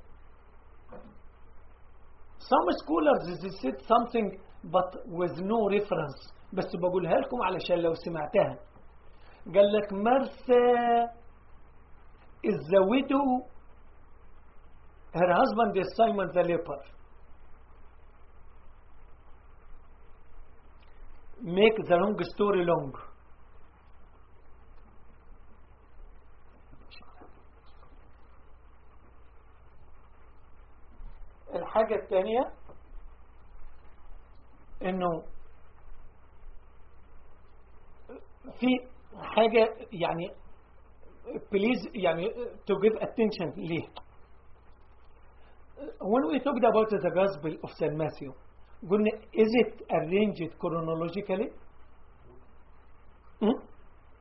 some scholars they said something but with no reference بس بقولها لكم علشان لو سمعتها قال لك مرثا is the widow her husband is Simon the leper make the long story long الحاجة الثانية انه في حاجة يعني please يعني to give attention ليه when we talked about the gospel of St. Matthew قلنا is it arranged chronologically hmm?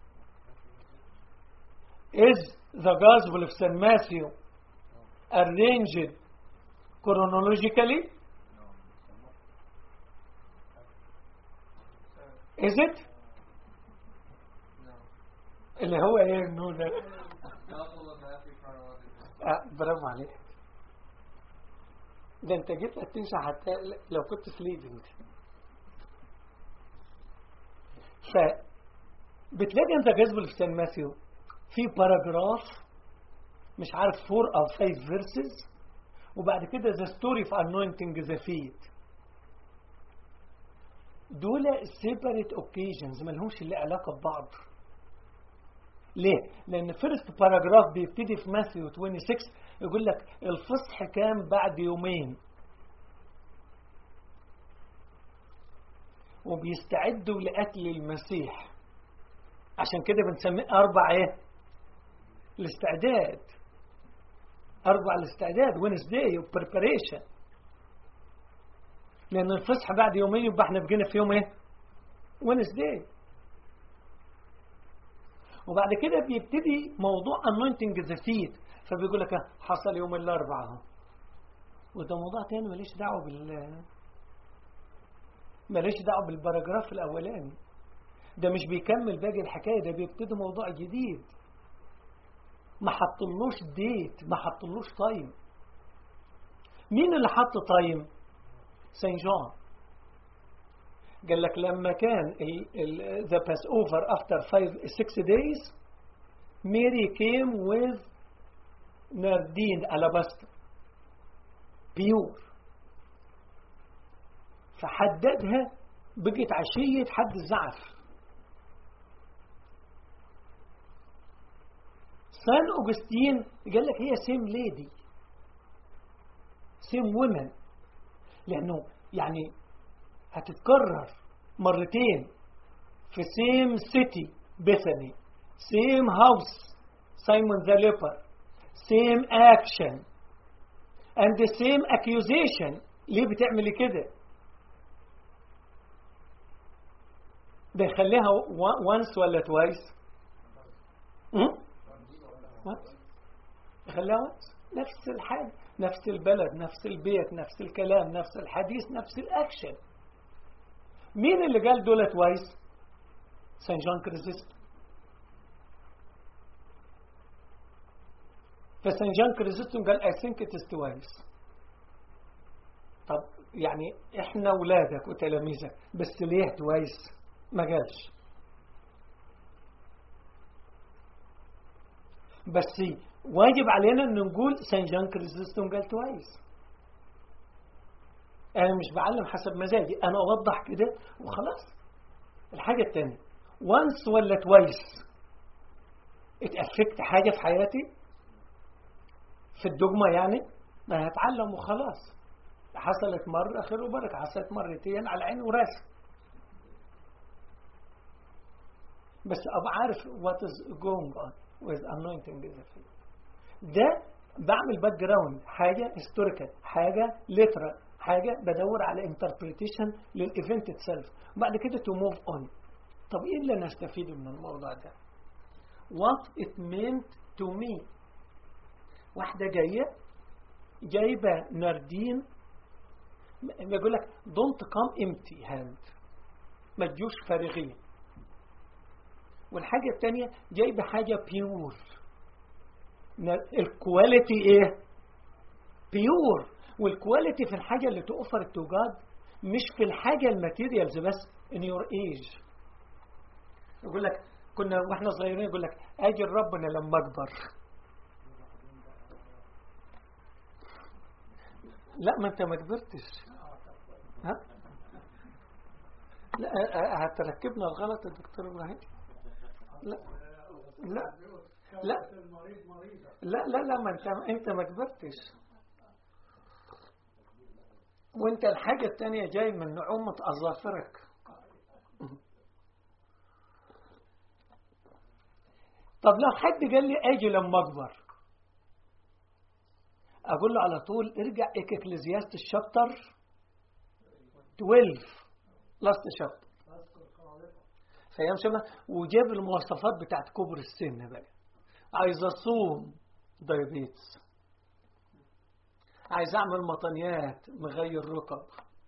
is the gospel of St. Matthew arranged chronologically is it No. اللي هو ايه النور ده Gospel of Matthew chronological. آه برافو عليك ده انت جيت تنسى حتى لو كنت سليبنج ف بتلاقي انت جذب في سان ماثيو في باراجراف مش عارف فور او فايف فيرسز وبعد كده ذا ستوري في انوينتنج ذا فيت دول سيبريت اوكيجنز ما لهمش اللي علاقه ببعض ليه؟ لأن فيرست باراجراف بيبتدي في ماثيو 26 يقول لك الفصح كان بعد يومين وبيستعدوا لقتل المسيح عشان كده بنسميه أربع إيه؟ الاستعداد أربع الاستعداد وينزداي وبريباريشن لأن الفصح بعد يومين يبقى احنا بقينا في يوم إيه؟ وينزداي وبعد كده بيبتدي موضوع anointing the seed فبيقول لك حصل يوم الاربعاء اهو وده موضوع تاني ماليش دعوه بال ماليش دعوه بالباراجراف الاولاني ده مش بيكمل باقي الحكايه ده بيبتدي موضوع جديد ما حطلوش ديت ما حطلوش تايم مين اللي حط تايم سان جون قال لك لما كان the Passover after five six days Mary came with ناردين alabaster بيور فحددها بقت عشية حد الزعف سان أوغستين قال لك هي سيم ليدي سيم وومن لأنه يعني هتتكرر مرتين في سيم سيتي بيثاني سيم هاوس سايمون ذا ليبر سيم اكشن اند سيم اكيوزيشن ليه بتعملي كده ده يخليها وانس ولا توايس يخليها وانس نفس الحاجة نفس البلد نفس البيت نفس الكلام نفس الحديث نفس الاكشن مين اللي قال دولة وايس سان جون كريزيست فسان جون كريزيستون قال I think it is twice طب يعني احنا ولادك وتلاميذك بس ليه توايس ما قالش بس واجب علينا ان نقول سان جون كريزيستون قال توايس انا مش بعلم حسب مزاجي انا اوضح كده وخلاص الحاجة التانية وانس ولا توايس اتأفكت حاجة في حياتي في الدجمة يعني ما هتعلم وخلاص حصلت مرة خير وبركة حصلت مرتين على عيني وراسي بس أبقى عارف what is going on with anointing in the field ده بعمل باك جراوند حاجة هيستوريكال حاجة ليترال حاجة بدور على انتربريتيشن للايفنت اتسلف وبعد كده تو موف اون طب ايه اللي انا استفيده من الموضوع ده what it meant to me واحدة جاية جايبة ناردين بيقول لك don't come empty hand ما تجوش فارغين والحاجة التانية جايبة حاجة بيور الكواليتي ايه بيور والكواليتي في الحاجة اللي تؤفر التوجاد مش في الحاجة الماتيريالز بس in your age يقول لك كنا واحنا صغيرين يقول لك اجي ربنا لما اكبر لا ما انت ما كبرتش ها لا هتركبنا الغلط يا دكتور ابراهيم لا لا لا لا لا لا ما انت انت ما كبرتش وانت الحاجة التانية جاي من نعومة أظافرك طب لو حد قال لي اجي لما اكبر اقول له على طول ارجع اكليزياست الشابتر 12 لاست شابتر فيام شبه وجاب المواصفات بتاعت كبر السن بقى عايز اصوم دايابيتس عايز اعمل مطنيات مغير ركب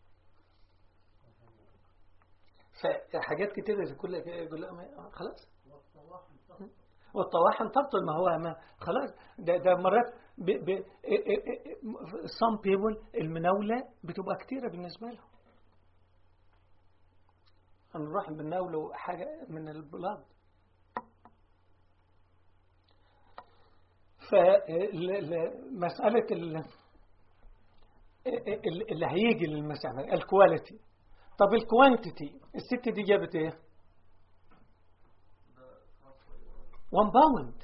فحاجات كتير كل يقول خلاص والطواحن تبطل ما هو ما خلاص ده ده مرات ب ب some people المناولة بتبقى كتيرة بالنسبة لهم هنروح بنناوله حاجة من البلاد فمسألة اللي هيجي للمسألة الكواليتي طب الكوانتيتي الست دي جابت ايه 1 باوند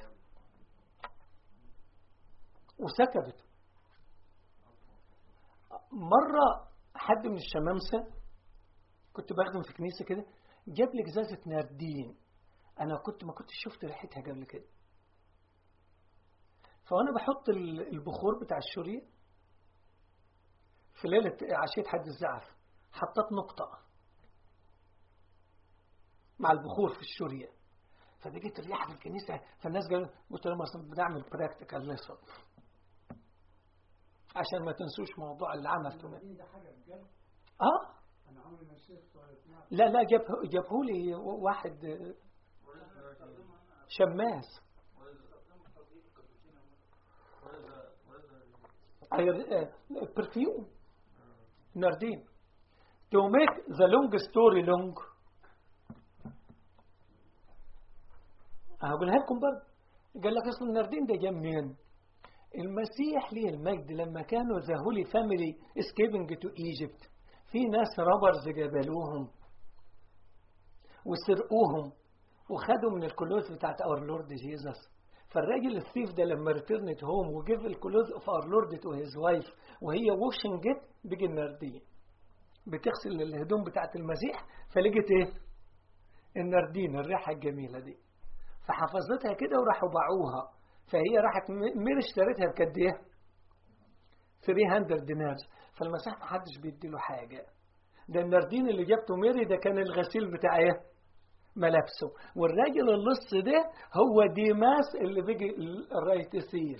وسكبت مرة حد من الشمامسة كنت بخدم في كنيسة كده جاب لي جزازة ناردين أنا كنت ما كنت شفت ريحتها قبل كده فأنا بحط البخور بتاع الشورية في ليلة عشية حد الزعف حطيت نقطة مع البخور في الشورية فبقيت الريحه في الكنيسه فالناس قالوا قلت لهم اصلا بنعمل براكتيكال ليسون عشان ما تنسوش موضوع اللي عملته ده. ده حاجة بجد اه أنا عمري ما شفت ولا سمعت لا لا جاب جابه لي واحد شماس برفيوم ناردين to make the long story long هقولها لكم برضه قال لك اصل الناردين ده جه منين المسيح ليه المجد لما كانوا ذا هولي فاميلي اسكيبنج تو ايجيبت في ناس رابرز جبلوهم وسرقوهم وخدوا من الكلوز بتاعت اور لورد جيسس فالراجل الثيف ده لما ريتيرنت هوم وجيف الكلوز اوف اور لورد تو هيز وايف وهي واشنج ات بيجي الناردين بتغسل الهدوم بتاعت المسيح فلقيت ايه الناردين الريحه الجميله دي فحفظتها كده وراحوا باعوها فهي راحت م- مير اشتريتها بقد ايه 300 دينار فالمسيح ما حدش بيدي له حاجه ده الناردين اللي جابته ميري ده كان الغسيل بتاع ايه ملابسه والراجل اللص ده هو ديماس اللي بيجي الرايت سيف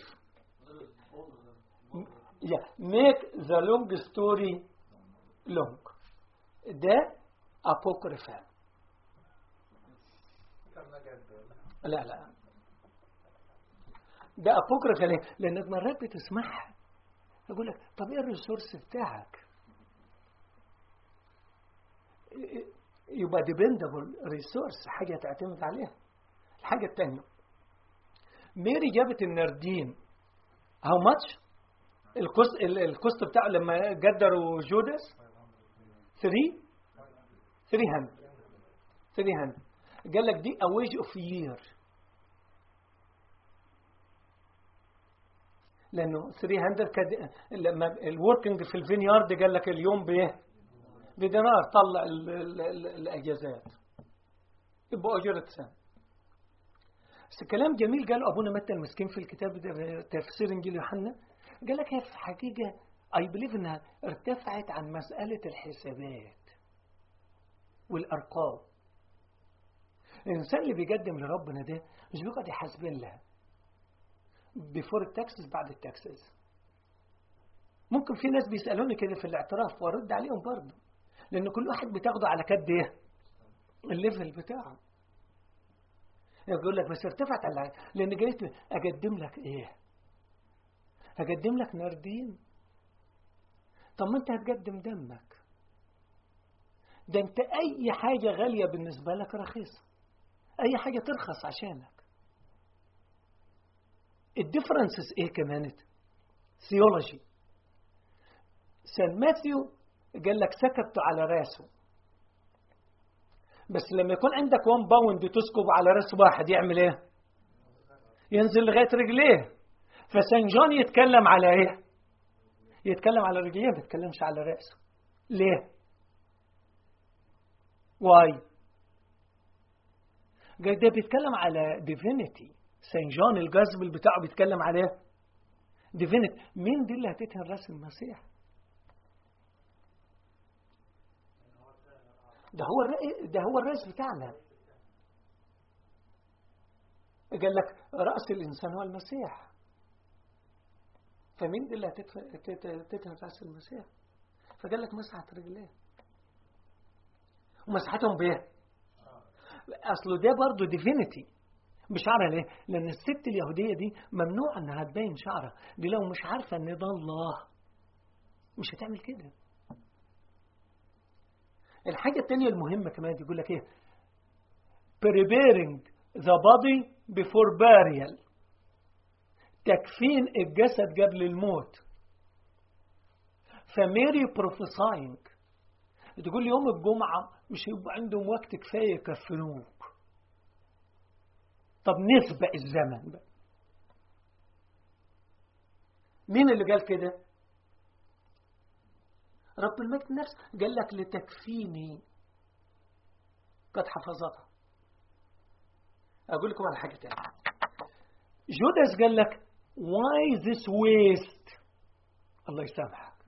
يا ميك ذا لونج ستوري لونج ده ابوكريفا لا لا ده ابوكريفا ليه؟ لانك مرات بتسمعها يقول لك طب ايه الريسورس بتاعك؟ يبقى ديبندبل ريسورس حاجه تعتمد عليها الحاجه الثانيه ميري جابت الناردين هاو ماتش الكوست الكوست بتاعه لما قدروا جودس 3 300 300 قال لك دي اويج اوف يير لانه 300 كد... لما الوركينج في الفينيارد قال لك اليوم بايه؟ بدينار طلع ال... ال... ال... الاجازات يبقى اجره سنه بس كلام جميل قال ابونا متى المسكين في الكتاب ده تفسير انجيل يوحنا قال لك هي في حقيقه اي بليف انها ارتفعت عن مساله الحسابات والارقام الانسان اللي بيقدم لربنا ده مش بيقعد يحاسبين لها بيفور التاكسس بعد التاكسس ممكن في ناس بيسالوني كده في الاعتراف وارد عليهم برضه لان كل واحد بتاخده على كد ايه الليفل بتاعه يقول لك بس ارتفعت على لان جيت اقدم لك ايه هقدم لك ناردين طب ما انت هتقدم دمك ده انت اي حاجة غالية بالنسبة لك رخيصة اي حاجة ترخص عشانك الديفرنسز ايه كمان ثيولوجي سان ماثيو قال لك سكبت على راسه بس لما يكون عندك 1 باوند تسكب على راس واحد يعمل ايه ينزل لغايه رجليه فسان جون يتكلم على ايه يتكلم على رجليه ما يتكلمش على راسه ليه واي قال ده بيتكلم على ديفينيتي سان جون الجذب بتاعه بيتكلم عليه ديفينيتي مين دي اللي هتتهن راس المسيح ده هو الرأي ده هو الرئيس بتاعنا قال لك رأس الإنسان هو المسيح فمين دي اللي هتتهم رأس المسيح فقال لك مسحت رجليه ومسحتهم بايه اصله ده برضه ديفينيتي بشعرها ليه لان الست اليهوديه دي ممنوع انها تبين شعرها دي لو مش عارفه ان ده الله مش هتعمل كده الحاجة التانية المهمة كمان يقول لك ايه preparing the body before burial تكفين الجسد قبل الموت فميري prophesying تقول لي يوم الجمعة مش هيبقى عندهم وقت كفاية يكفنوك طب نسبق الزمن بقى مين اللي قال كده رب المجد نفسه قال لك لتكفيني قد حفظتها أقول لكم على حاجة تانية جوداس قال لك why this waste الله يسامحك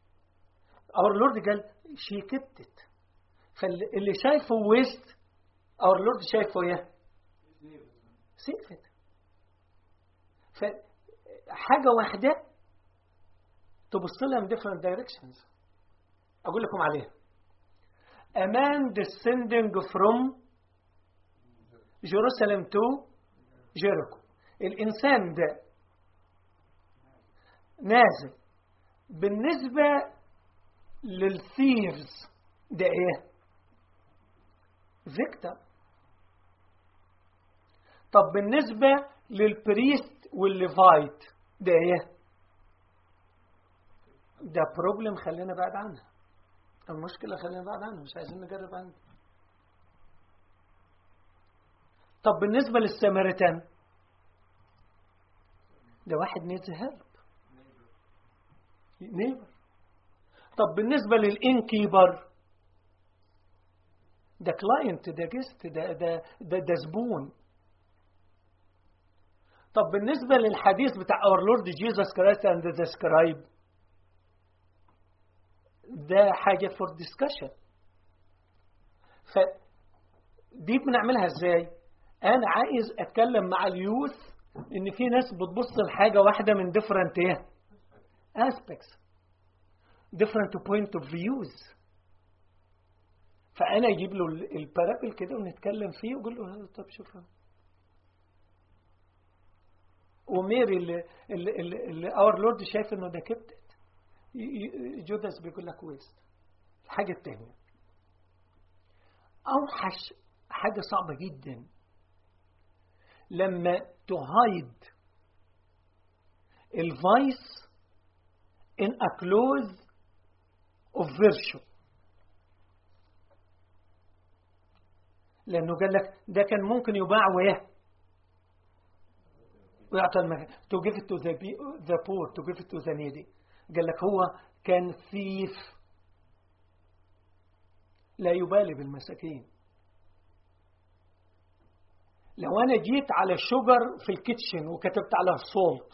اور لورد قال she kept it فاللي شايفه ويست اور لورد شايفه ايه سيفت فحاجة واحدة تبص لها من different directions أقول لكم عليها a man descending from Jerusalem to Jericho الإنسان ده نازل بالنسبة للثيفز ده ايه فيكتور طب بالنسبة للبريست والليفايت ده ايه ده بروبلم خلينا بعد عنها المشكلة خلينا بعد عنها مش عايزين نجرب عنها طب بالنسبة للسامريتان ده واحد نيدز هيلب نيبر طب بالنسبة للإنكيبر ده كلاينت ده جست ده ده ده, ده زبون طب بالنسبة للحديث بتاع اور لورد جيسس كرايست اند ذا سكرايب ده حاجة فور ديسكشن ف دي بنعملها ازاي انا عايز اتكلم مع اليوث ان في ناس بتبص لحاجة واحدة من different ايه aspects different point of views فانا اجيب له البارابل كده ونتكلم فيه واقول له طب شوف وميري اللي اللي اللي, اللي اور لورد شايف انه ده كبتت جوداس بيقول لك ويست الحاجه الثانيه اوحش حاجه صعبه جدا لما تهايد الفايس in a close of virtue لأنه قال لك ده كان ممكن يباع وإيه ويعطى المكان to give it to the, the poor to give it to the needy قال لك هو كان ثيف لا يبالي بالمساكين لو أنا جيت على شجر في الكيتشن وكتبت عليها سولت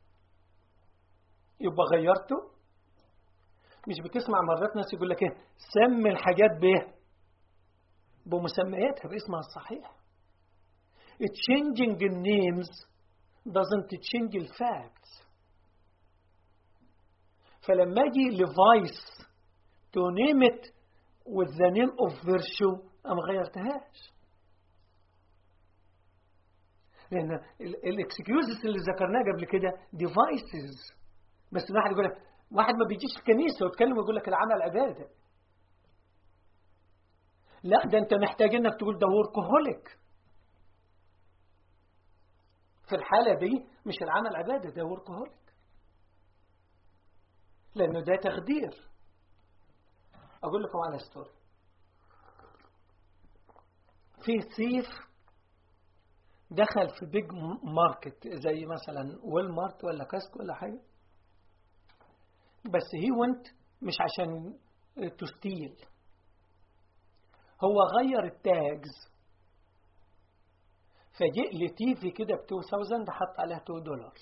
يبقى غيرته مش بتسمع مرات ناس يقول لك ايه سمي الحاجات بايه بمسمياتها باسمها الصحيح changing the names doesn't change the facts فلما اجي لفايس to name it with the name of virtue أنا ما غيرتهاش لأن الاكسكيوزز اللي ذكرناها قبل كده devices بس الواحد يقول لك واحد ما بيجيش الكنيسة ويتكلم ويقول لك العمل عبادة لا ده انت محتاج انك تقول ده وركهوليك في الحالة دي مش العمل عبادة ده وركهوليك لأنه ده تخدير أقول لكم على ستوري في سيف دخل في بيج ماركت زي مثلا ويل مارت ولا كاسكو ولا حاجة بس هي ونت مش عشان تستيل هو غير التاجز فجاء لتيفي كده ب 2000 حط عليها 2 دولار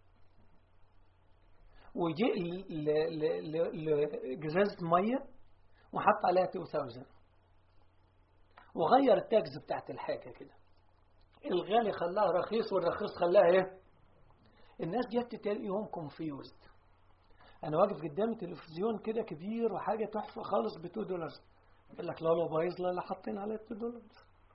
وجاء لجزازة مية وحط عليها 2000 وغير التاجز بتاعت الحاجة كده الغالي خلاها رخيص والرخيص خلاها ايه الناس جت تلاقيهم كونفيوزد انا واقف قدام تلفزيون كده كبير وحاجه تحفه خالص ب 2 دولار يقول لك لا لا بايظ لا لا حاطين عليه 2 دولار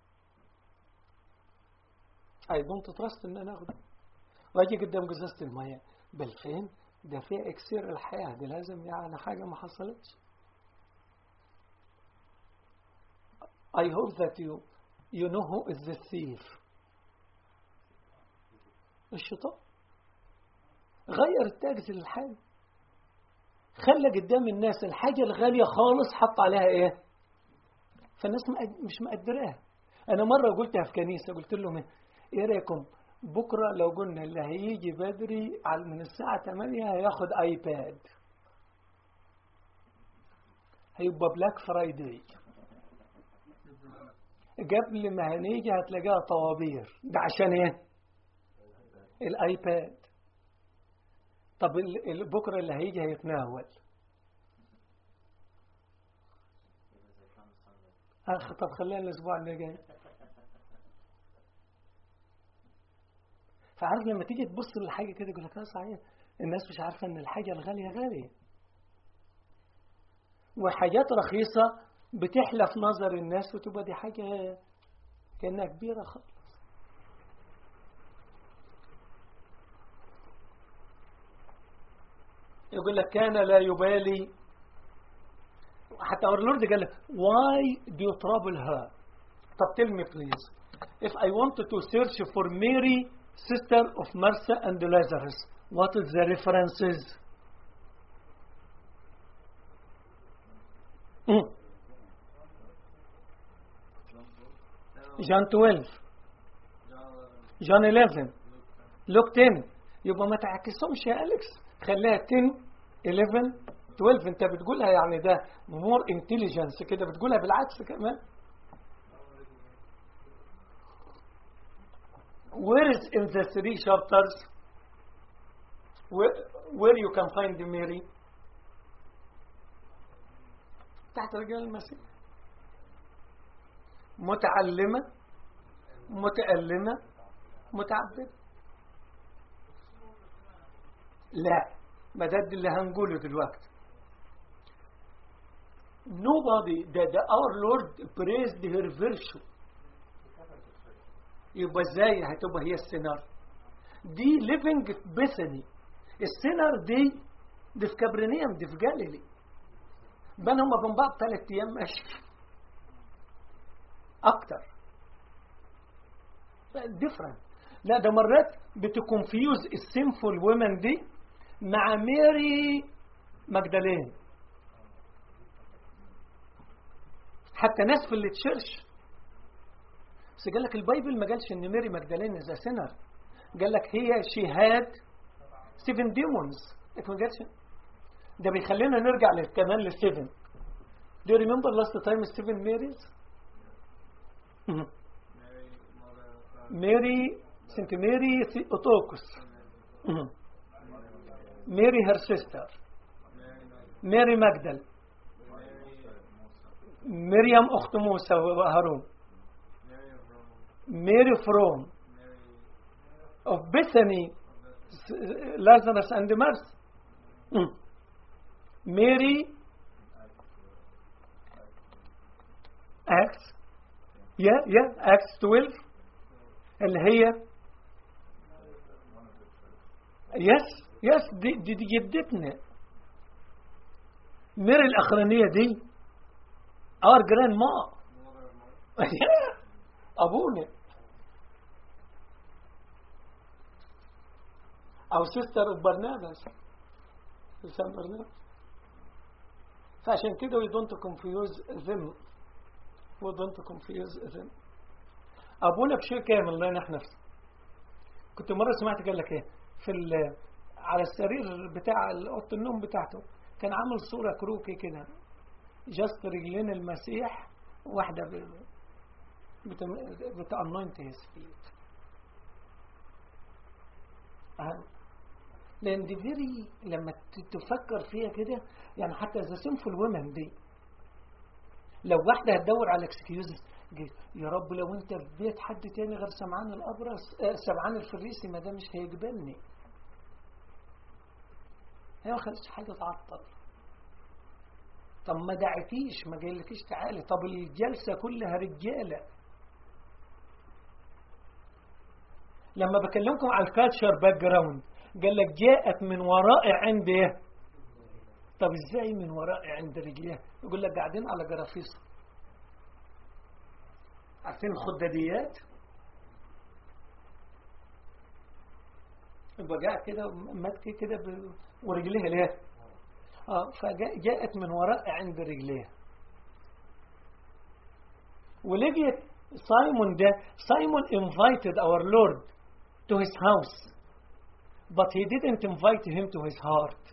اي دونت تراست ان انا اخده واجي قدام جزازه الميه بل فين ده في اكسير الحياه دي لازم يعني حاجه ما حصلتش I hope that you you know who is the thief الشيطان غير التاجز للحاجة خلى قدام الناس الحاجة الغالية خالص حط عليها ايه فالناس مش مقدراها انا مرة قلتها في كنيسة قلت لهم ايه رايكم بكرة لو قلنا اللي هيجي بدري من الساعة 8 هياخد ايباد هيبقى بلاك فرايداي قبل ما هنيجي هتلاقيها طوابير ده عشان ايه الايباد طب بكرة اللي هيجي هيتناول أخ طب خلينا الأسبوع اللي جاي فعارف لما تيجي تبص لحاجة كده يقول لك اه صحيح الناس مش عارفة ان الحاجة الغالية غالية وحاجات رخيصة بتحلى في نظر الناس وتبقى دي حاجة كأنها كبيرة خالص يقول لك كان لا يبالي حتى our Lord قال لك why do you trouble her طب tell me please if I wanted to search for Mary sister of Martha and Lazarus what is the references Mm. John 12 John 11 Luke 10 يبقى ما تعكسهمش يا أليكس خليها 10 11 12 انت بتقولها يعني ده مور انتليجنس كده بتقولها بالعكس كمان where is in the three chapters where, where you can find Mary تحت رجال المسيح متعلمة متألمة متعبدة لا ما ده اللي هنقوله دلوقتي nobody that our Lord praised her virtue يبقى ازاي هتبقى هي السينار دي living بيثني السينار دي دي في كبرنيم دي في جاليلي بين هما بين بعض ثلاث ايام ماشي اكتر ديفرنت لا ده مرات بتكونفيوز السيمفول وومن دي مع ميري مجدلين حتى ناس في التشيرش بس قال لك البايبل ما قالش ان ميري مجدلين از سينر قال لك هي شي هاد سيفن ديمونز ما قالش ده بيخلينا نرجع كمان للسيفن Do you remember last time seven Marys? Mary, Saint Mary Otokos. Mary her sister. Mary Magdal. مريم أخت موسى وهارون Mary from of Bethany Lazarus and Martha Mary Acts yeah yeah Acts 12 اللي هي يس يس دي دي, دي جدتنا ميري الأخرانية دي our grandma أبونا أو sister of Barnabas لسان برنابس فعشان كده we don't confuse them we don't confuse them أبونا بشيء كامل الله ينح نفسه كنت مرة سمعت قال لك إيه في على السرير بتاع أوضة النوم بتاعته كان عامل صورة كروكي كده جست رجلين المسيح واحدة بتأنوينت هيز فيت لأن دي فيري لما تفكر فيها كده يعني حتى إذا سيمفول وومن دي لو واحدة هتدور على اكسكيوزز يا رب لو انت في بيت حد تاني غير سمعان الأبرص آه سمعان الفريسي ما ده مش هيقبلني هي ما خلتش حاجة تعطل طب ما دعتيش ما قالكيش تعالي طب الجلسة كلها رجالة لما بكلمكم على الكاتشر باك جراوند قال لك جاءت من وراء عند ايه طب ازاي من وراء عند رجليها يقول لك قاعدين على جرافيس عارفين الخداديات يبقى جاء كده ماسكه كده ب... ورجليها ليه اه فجاءت من وراء عند رجليها ولقيت سايمون ده سايمون invited our Lord to his house but he didn't invite him to his heart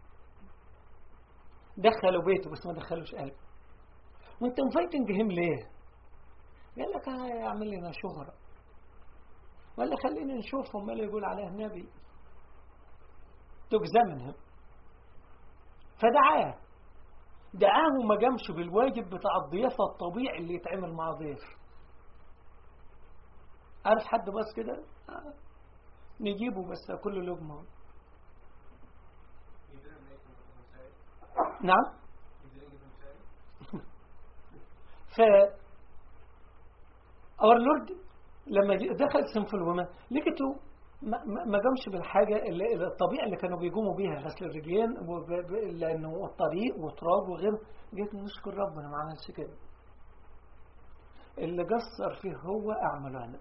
دخلوا بيته بس ما دخلوش قلبه وانت inviting him ليه قال لك هيعمل لنا شهرة ولا خلينا نشوفهم ما اللي يقول عليه نبي تجزمنهم فدعاه دعاه وما قامش بالواجب بتاع الضيافة الطبيعي اللي يتعمل مع ضيف عارف حد بس كده نجيبه بس كل لقمة He didn't make them give him shade. نعم He didn't give him shade. ف اور لورد لما جي- دخل سنفل وومن لقيته ما ما- ما قامش بالحاجة اللي اللي الطبيعة اللي كانوا بيقوموا بيها غسل الرجلين وب- ب- لأنه الطريق وتراب وغيره جيت نشكر ربنا ما عملش كده اللي قصر فيه هو أعمله أنا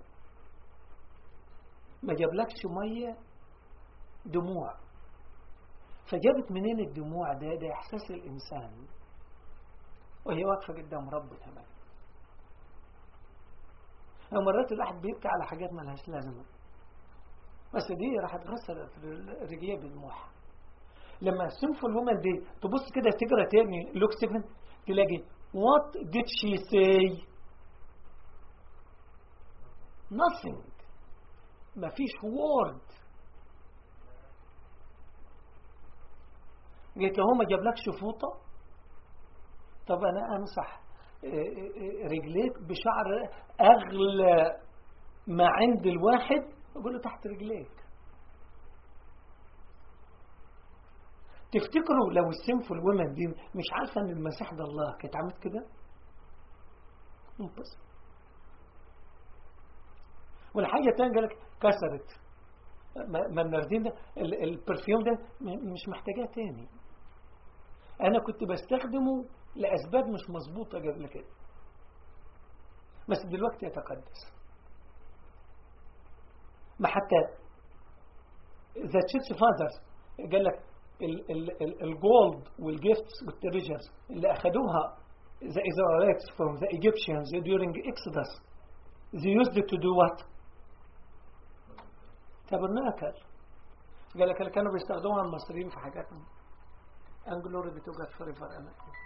ما جابلكش مية دموع فجابت منين الدموع ده ده إحساس الإنسان وهي واقفة قدام رب تمام مرات الواحد بيبكي على حاجات ما لهاش لازمة بس دي راح تغسل رجليه بدموعها لما سيمفول وومن دي تبص كده تقرا تاني لوك 7 تلاقي what did she say nothing مفيش word قلت له هو ما جابلكش فوطة طب أنا أمسح آه، آه، رجليك بشعر أغلى ما عند الواحد أقول له تحت رجليك تفتكروا لو السيمفول وومن دي مش عارفة ان المسيح ده الله كانت عملت كده بس والحاجة التانية قال لك كسرت ما ما الناردين ده ال- البرفيوم ده م- مش محتاجاه تاني انا كنت بستخدمه لاسباب مش مظبوطة قبل كده بس دلوقتي يتقدس ما حتى ذا تشيتش فاذرز قال لك ال- ال- ال- الجولد والجيفتس والتريجرز اللي اخذوها the Israelites from the Egyptians during Exodus they used it to do what? tabernacle قال لك اللي كانوا بيستخدموها المصريين في حاجاتهم and glory be to God forever amen